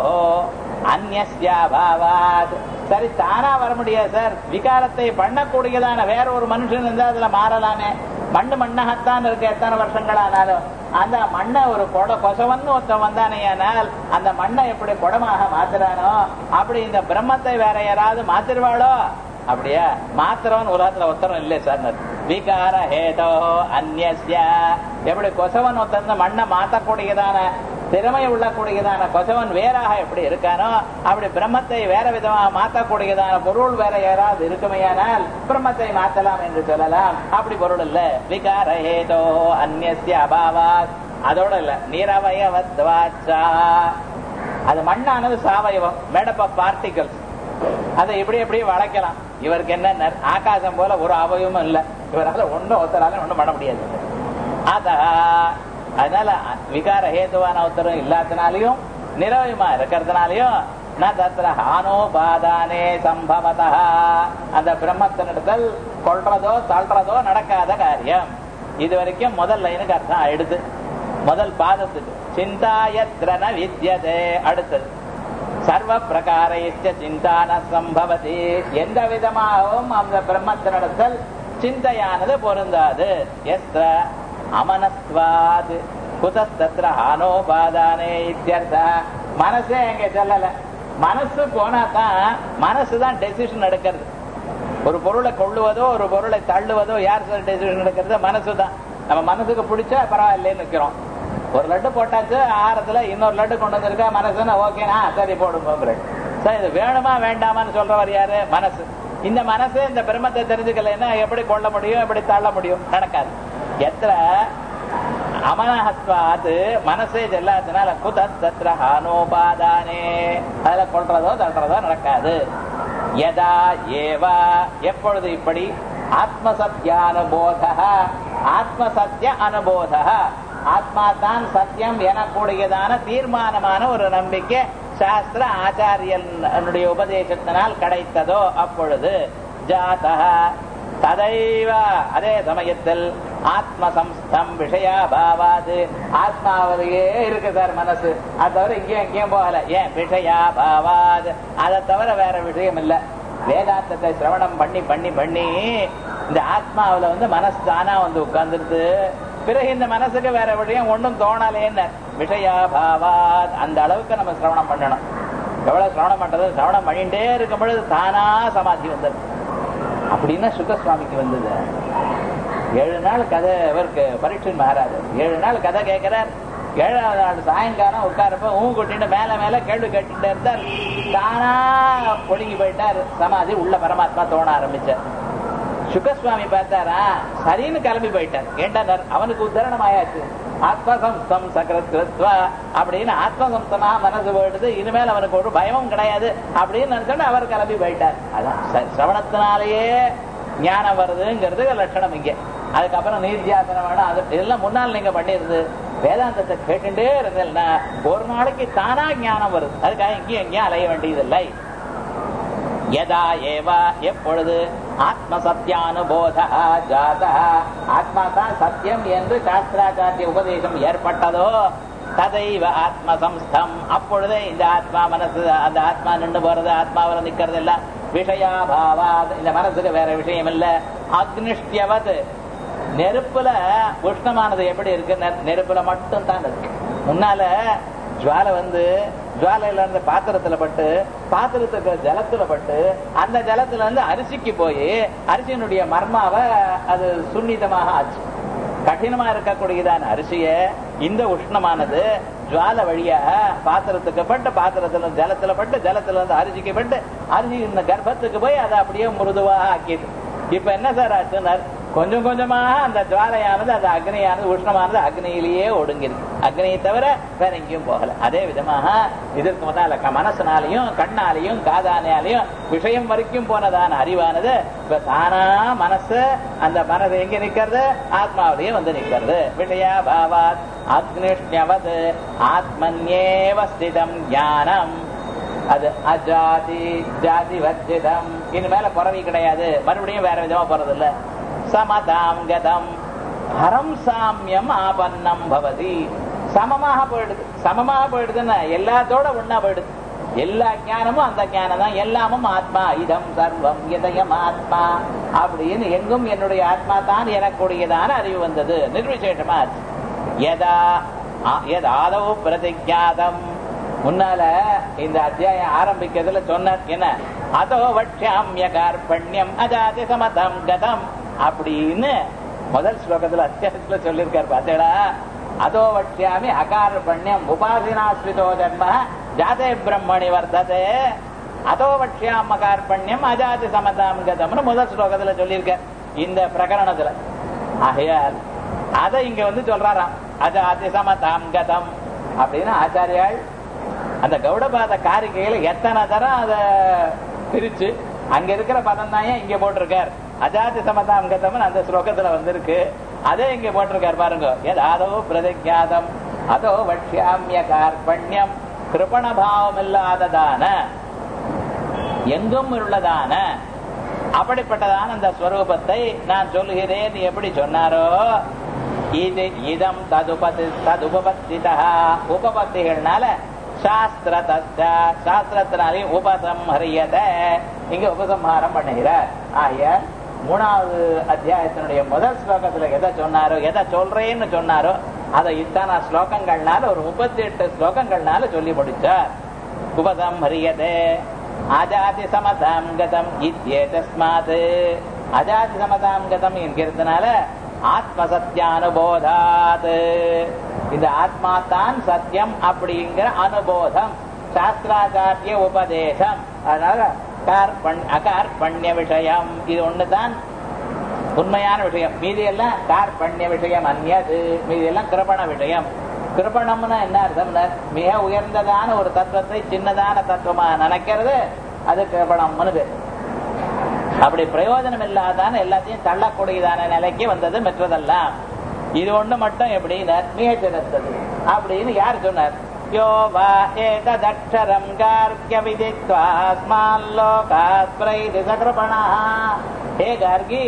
Speaker 1: அந்நியாபாவாத் சரி தானா வர முடியாது சார் விகாரத்தை பண்ணக்கூடியதான வேற ஒரு மனுஷன் இருந்தா அதுல மாறலாமே மண்ணு மண்ணாகத்தான் இருக்கு எத்தனை வருஷங்களானாலும் அந்த மண்ணை ஒரு கொட கொசவன்னு ஒருத்தன் வந்தானேயானால் அந்த மண்ணை எப்படி குடமாக மாத்துறானோ அப்படி இந்த பிரம்மத்தை வேற யாராவது மாத்திருவாளோ அப்படியா மாத்திரவன் உலகத்துல ஒருத்தரம் இல்லை சார் விகார ஹேதோ அந்நிய எப்படி கொசவன் ஒருத்தன் மண்ணை மாத்தக்கூடியதான திறமை உள்ளக்கூடியதான கொசவன் வேறாக எப்படி இருக்கானோ அப்படி பிரம்மத்தை வேற விதமாக மாற்றக்கூடியதான பொருள் வேற யாராவது இருக்குமையானால் பிரம்மத்தை மாற்றலாம் என்று சொல்லலாம் அப்படி பொருள் இல்ல விகார ஹேதோ அந்நிய அபாவாத் அதோட இல்ல நீரவயவத்வாச்சா அது மண்ணானது சாவயவம் மேடப் ஆஃப் பார்ட்டிகல்ஸ் அதை எப்படி எப்படி வளைக்கலாம் இவருக்கு என்ன ஆகாசம் போல ஒரு அவயமும் இல்ல இவரால ஒன்னும் ஒருத்தரால ஒண்ணும் பண்ண முடியாது அத அதனால விகார ஹேதுவான உத்தரம் இல்லாதனாலையும் நிரவயமா இருக்கிறதுனாலையும் ந தத்திர ஹானோபாதானே சம்பவதா அந்த பிரம்மத்தினிடத்தில் கொள்றதோ தள்ளுறதோ நடக்காத காரியம் இது வரைக்கும் முதல் லைனுக்கு அர்த்தம் ஆயிடுது முதல் பாதத்துக்கு சிந்தாயத்ரன வித்யதே அடுத்தது சர்வ பிரகாரைச்ச சிந்தான சம்பவதி எந்த விதமாகவும் அந்த பிரம்மத்தினிடத்தில் சிந்தையானது பொருந்தாது எஸ்த அமனஸ்வாது குதஸ்தத்ர ஹானோபாதானே இத்தியர்த்த மனசே எங்க சொல்லல மனசு போனா தான் மனசு தான் டெசிஷன் எடுக்கிறது ஒரு பொருளை கொள்ளுவதோ ஒரு பொருளை தள்ளுவதோ யார் சார் டெசிஷன் எடுக்கிறது மனசு தான் நம்ம மனசுக்கு பிடிச்சா பரவாயில்லைன்னு நிக்கிறோம் ஒரு லட்டு போட்டாச்சு ஆரத்துல இன்னொரு லட்டு கொண்டு வந்திருக்கா மனசுன்னா ஓகேனா சரி போடுங்க சார் இது வேணுமா வேண்டாமான்னு சொல்றவர் யாரு மனசு இந்த மனசு இந்த பிரம்மத்தை தெரிஞ்சுக்கலைன்னா எப்படி கொள்ள முடியும் எப்படி தள்ள முடியும் நடக்காது எத்தனை அமனஹத்வாது மனசே செல்லாதனால குதத்திர ஹானோபாதானே அதுல கொள்றதோ தள்ளுறதோ நடக்காது யதா ஏவா எப்பொழுது இப்படி ஆத்மசத்தியானுபோத ஆத்மசத்திய அனுபோத ஆத்மா தான் சத்தியம் எனக்கூடியதான தீர்மானமான ஒரு நம்பிக்கை சாஸ்திர ஆச்சாரியனுடைய உபதேசத்தினால் கிடைத்ததோ அப்பொழுது ஜாதா ததைவ அதே சமயத்தில் ஆத்ம சம்ஸ்தம் விஷயாபாவாது ஆத்மாவிலேயே இருக்கு சார் மனசு அது தவிர இங்கேயும் எங்கேயும் போகல ஏன் விஷயாபாவாது அதை தவிர வேற விஷயம் இல்ல வேதாந்தத்தை சிரவணம் பண்ணி பண்ணி பண்ணி இந்த ஆத்மாவில வந்து மனசு தானா வந்து உட்கார்ந்துருது பிறகு இந்த மனசுக்கு வேற விஷயம் ஒன்றும் தோணலேன்னு விஷயாபாவாத் அந்த அளவுக்கு நம்ம சிரவணம் பண்ணணும் எவ்வளவு சிரவணம் பண்றது சிரவணம் பண்ணிட்டே இருக்கும் பொழுது தானா சமாதி வந்தது அப்படின்னா சுகசுவாமிக்கு வந்தது ஏழு நாள் கதை இவருக்கு பரீட்சை மாறாது ஏழு நாள் கதை கேட்கிறார் ஏழாவது நாள் சாயங்காலம் உட்காரப்ப ஊ கொட்டிட்டு மேல மேல கேள்வி கேட்டுட்டே இருந்தார் தானா ஒடுங்கி போயிட்டார் சமாதி உள்ள பரமாத்மா தோண ஆரம்பிச்சார் சுகசுவாமி பார்த்தாரா சரின்னு கிளம்பி போயிட்டார் ஏண்டார் அவனுக்கு உத்தரணம் ஆயாச்சு ஆத்மசம்ஸ்தம் சக்கரத்வா அப்படின்னு ஆத்மசம்சமா மனசு போயிடுது இனிமேல் அவனுக்கு ஒரு பயமும் கிடையாது அப்படின்னு நினைச்சோன்னு அவர் கிளம்பி போயிட்டார் அதான் சிரவணத்தினாலேயே ஞானம் வருதுங்கிறது லட்சணம் இங்க அதுக்கப்புறம் நீர்த்தியாசனம் வேணும் அது இதெல்லாம் முன்னால் நீங்க பண்ணிருது வேதாந்தத்தை கேட்டுட்டே இருந்தேன்னா ஒரு நாளைக்கு தானா ஞானம் வருது அதுக்காக இங்கேயும் எங்கேயும் அலைய வேண்டியதில்லை யதா ஏவா எப்பொழுது ஆத்ம சத்தியானுபோத ஜாத ஆத்மா தான் சத்தியம் என்று சாஸ்திராச்சாரிய உபதேசம் ஏற்பட்டதோ ததைவ ஆத்ம சம்ஸ்தம் அப்பொழுதே இந்த ஆத்மா மனசு அந்த ஆத்மா நின்று போறது ஆத்மாவில் நிக்கிறது எல்லாம் விஷயாபாவா இந்த மனசுக்கு வேற விஷயம் இல்ல அக்னிஷ்டியவது நெருப்புல உஷ்ணமானது எப்படி இருக்கு நெருப்புல மட்டும் தான் இருக்கு முன்னால ஜுவாலை வந்து ஜுவாலையில இருந்து பாத்திரத்துல பட்டு பாத்திரத்துக்கு ஜலத்துல பட்டு அந்த ஜலத்துல இருந்து அரிசிக்கு போய் அரிசியினுடைய மர்மாவை அது சுன்னிதமாக ஆச்சு கடினமா இருக்கக்கூடியதான அரிசிய இந்த உஷ்ணமானது ஜுவால வழியாக பாத்திரத்துக்கு பட்டு பாத்திரத்துல ஜலத்துல பட்டு ஜலத்துல இருந்து அரிசிக்கு பட்டு அரிசி இந்த கர்ப்பத்துக்கு போய் அதை அப்படியே மிருதுவாக ஆக்கிது இப்ப என்ன சார் ஆச்சுன்னார் கொஞ்சம் கொஞ்சமாக அந்த ஜுவாலையானது அந்த அக்னியானது உஷ்ணமானது அக்னியிலேயே ஒடுங்கிருக்கு அக்னியை தவிர வேற எங்கேயும் போகல அதே விதமாக இதற்கு முதல்ல க- மனசுனாலையும் கண்ணாலையும் காதானாலையும் விஷயம் வரைக்கும் போனதான அறிவானது இப்ப தானா மனசு அந்த மனது எங்க நிக்கிறது ஆத்மாவிலேயே வந்து நிக்கிறது விஷயா பாவாத் அக்னிஷ்யவது ஆத்மன்யேவ ஸ்திதம் ஞானம் அது அஜாதி ஜாதி வர்ஜிதம் இனிமேல பிறவி கிடையாது மறுபடியும் வேற விதமா போறது இல்ல சமதாம் கதம் ஹரம் சாமியம் ஆபன்னம் பவதி சமமாக போயிடுது சமமாக போயிடுதுன்னா எல்லாத்தோட ஒண்ணா போயிடுது எல்லா ஞானமும் அந்த ஞானம் தான் எல்லாமும் ஆத்மா இதம் சர்வம் இதயம் ஆத்மா அப்படின்னு எங்கும் என்னுடைய ஆத்மா தான் எனக்குடையதான அறிவு வந்தது நிர்விசேஷமா ஆச்சு. யதா ஆ- யதாதவ பிரதிஜாதம் முன்னால இந்த அத்தியாயம் ஆரம்பிக்கிறதுல சொன்னார் என்ன அதோ வட்சியாமிய கார்பண்யம் அஜாதி சமதம் கதம் அப்படின்னு முதல் ஸ்லோகத்துல அத்தியாயத்துல சொல்லியிருக்காரு பார்த்தேடா அதோ வட்சியாமி அகார்பண்யம் உபாசினாஸ்விதோ ஜன்ம ஜாதே பிரம்மணி வர்த்ததே அதோ வட்சியாம் அகார்பண்யம் அஜாதி சமதாம் கதம்னு முதல் ஸ்லோகத்துல சொல்லியிருக்கார் இந்த பிரகரணத்துல ஆகையால் அதை இங்க வந்து சொல்றாராம் அஜாதி சமதாம் கதம் அப்படின்னு ஆச்சாரியாள் அந்த கௌடபாத காரிகையில எத்தனை தரம் அத பிரிச்சு அங்க இருக்கிற பதம் தான் இங்க போட்டிருக்கார் அஜாதி சமதாம் கதம்னு அந்த ஸ்லோகத்துல வந்திருக்கு அதே இங்க போட்டிருக்கார் பாருங்க ஏதாதோ பிரதிஜாதம் அதோ வட்சியாமிய கார்பண்யம் கிருபண பாவம் இல்லாததான எங்கும் உள்ளதான அப்படிப்பட்டதான அந்த ஸ்வரூபத்தை நான் சொல்லுகிறேன் எப்படி சொன்னாரோ இது இதம் ததுபதி ததுபபத்திதா உபபத்திகள்னால சாஸ்திர சாஸ்திரத்தினாலையும் உபசம்ஹரியத இங்க உபசம்ஹாரம் பண்ணுகிறார் ஆகிய மூணாவது அத்தியாயத்தினுடைய முதல் ஸ்லோகத்துல எதை சொன்னாரோ எதை சொல்றேன்னு சொன்னாரோ அதை இத்தனை ஸ்லோகங்கள்னால ஒரு முப்பத்தி எட்டு ஸ்லோகங்கள்னால சொல்லி முடிச்சார் உபசம்ஹரியதே அஜாதி சமதாம் கதம் இத்யேதஸ்மாத் அஜாதி சமதாம் கதம் என்கிறதுனால ஆத்ம சத்தியானுபோதாத் இந்த ஆத்மா தான் சத்தியம் அப்படிங்கிற அனுபோதம் சாஸ்திராச்சாரிய உபதேசம் அதனால கார்பண் அகார்பண்ய விஷயம் இது ஒண்ணுதான் உண்மையான விஷயம் மீதி எல்லாம் கார்பண்ய விஷயம் அந்நியது மீதி எல்லாம் கிருபண விஷயம் கிருபணம்னா என்ன அர்த்தம்னா மிக உயர்ந்ததான ஒரு தத்துவத்தை சின்னதான தத்துவமா நினைக்கிறது அது கிருபணம்னு பேர் அப்படி பிரயோஜனம் இல்லாதான எல்லாத்தையும் தள்ளக்கூடியதான நிலைக்கு வந்தது மற்றதெல்லாம் இது ஒண்ணு மட்டும் எப்படி மிக சிறந்தது அப்படின்னு யார் சொன்னார் யோ வா ஏததக்ஷரம் கார்கிய விதித்வா ஸ்மால்லோகாத் பிரைதி சகிருபணா ஹே கார்கி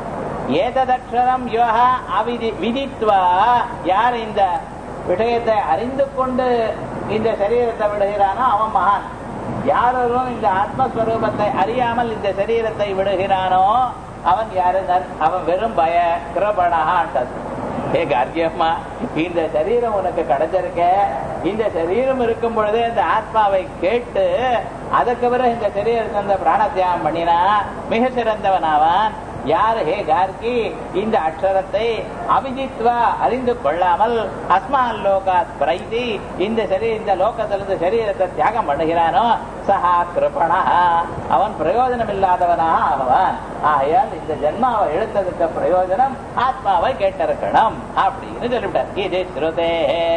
Speaker 1: ஏததக்ஷரம் யோகா அவிதி விதித்வா யார் இந்த விஷயத்தை அறிந்து கொண்டு இந்த சரீரத்தை விடுகிறானோ அவன் மகான் யாரும் இந்த ஆத்மஸ்வரூபத்தை அறியாமல் இந்த சரீரத்தை விடுகிறானோ அவன் யாரு அவன் வெறும் பய கிரபணான்றது ஏ கார்கியம்மா இந்த சரீரம் உனக்கு கிடைச்சிருக்க இந்த சரீரம் இருக்கும் பொழுதே இந்த ஆத்மாவை கேட்டு அதுக்கு பிறகு இந்த சரீரத்தை அந்த பிராணத்தியாகம் பண்ணினா மிக சிறந்தவன் அவன் யார் ஹே கார்கி இந்த அக்ஷரத்தை அபிஜித்வா அறிந்து கொள்ளாமல் அஸ்மான் லோகாத் பிரைதி இந்த சரீர இந்த லோகத்திலிருந்து சரீரத்தை தியாகம் பண்ணுகிறானோ சஹா கிருபணா அவன் பிரயோஜனம் இல்லாதவனாக ஆகவான் ஆகையால் இந்த ஜென்மாவை எழுத்ததுக்கு பிரயோஜனம் ஆத்மாவை கேட்டிருக்கணும் அப்படின்னு சொல்லிவிட்டார் இது ஸ்ருதே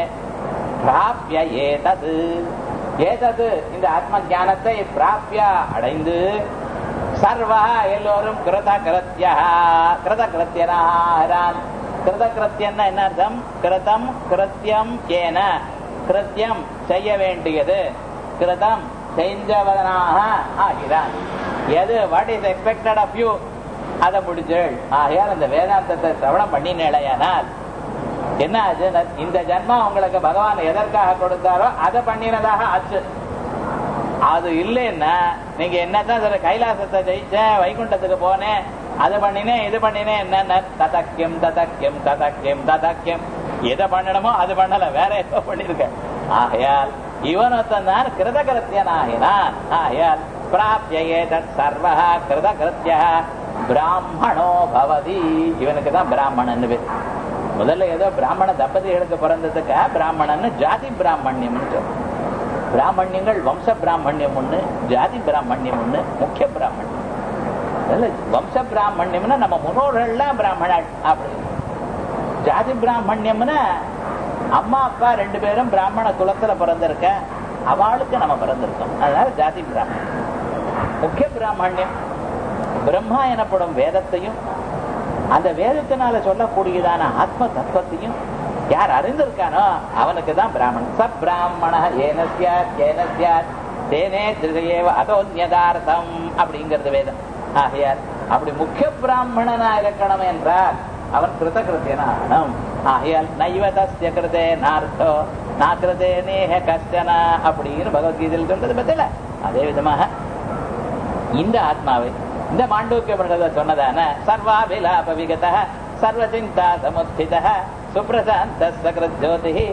Speaker 1: பிராபிய ஏதது ஏதது இந்த ஆத்ம ஞானத்தை பிராபிய அடைந்து சர்வா எல்லோரும் கிருத கிருத்தியா கிருத கிருத்தியனாகிறான் கிருத கிருத்தியன்னா என்ன அர்த்தம் கிருதம் கிருத்தியம் ஏன கிருத்தியம் செய்ய வேண்டியது கிருதம் செஞ்சவனாக ஆகிறான் எது what is expected of you அதை முடிச்சேள் ஆகையால் அந்த வேதாந்தத்தை சிரவணம் பண்ணினேளையானால் என்ன ஆச்சு இந்த ஜன்மா உங்களுக்கு பகவான் எதற்காக கொடுத்தாரோ அதை பண்ணினதாக ஆச்சு அது இல்லைன்னா நீங்க என்னதான் சொல்ற கைலாசத்தை ஜெயிச்சேன் வைகுண்டத்துக்கு போனேன் அது பண்ணினேன் இது பண்ணினேன் என்ன ததக்கியம் ததக்கியம் ததக்கியம் ததக்கியம் எதை பண்ணணுமோ அது பண்ணல வேற ஏதோ பண்ணிருக்க ஆகையால் இவனொத்தன் தான் கிருதகிருத்தியன் ஆகினான் ஆகையால் பிராப்தியே தத் சர்வ கிருதகிருத்திய பிராமணோ பவதி இவனுக்கு தான் பிராமணன் பேர் முதல்ல ஏதோ பிராமண தம்பதிகளுக்கு பிறந்ததுக்கு பிராமணன் ஜாதி பிராமணியம்னு சொல்றோம் பிராமணியங்கள் வம்ச பிராமணியம் ஒண்ணு ஜாதி பிராமணியம் ஒண்ணு முக்கிய பிராமணியம் இல்ல வம்ச பிராமணியம்னா நம்ம முன்னோர்கள்லாம் பிராமணர் அப்படி ஜாதி பிராமணியம்னா அம்மா அப்பா ரெண்டு பேரும் பிராமண குலத்துல பிறந்திருக்க அவளுக்கு நம்ம பிறந்திருக்கோம் அதனால ஜாதி பிராமணன் முக்கிய பிராமணியம் பிரம்மா எனப்படும் வேதத்தையும் அந்த வேதத்தினால சொல்லக்கூடியதான ஆத்ம தத்துவத்தையும் யார் அறிந்திருக்கானோ அவனுக்கு தான் பிராமணன் ச பிராமண ஏனஸ்யாத் ஏனஸ்யாத் தேனே திருகையேவ அதோன்யதார்த்தம் அப்படிங்கிறது வேதம் ஆகையால் அப்படி முக்கிய பிராமணனா இருக்கணும் என்றால் அவன் கிருதகிருத்தியனாகணும் ஆகையால் நைவ தஸ்ய கிருதே நார்த்தோ நா கிருதே நேஹ கஷ்டன அப்படின்னு பகவத்கீதையில் சொல்றது பத்தில அதே விதமாக இந்த ஆத்மாவை இந்த மாண்டூக்கிய பண்டத சொன்னதான சர்வாபிலாப விகத சர்வ சிந்தா சமுத்தித சுப்பிரசாந்த சகிருத் ஜோதி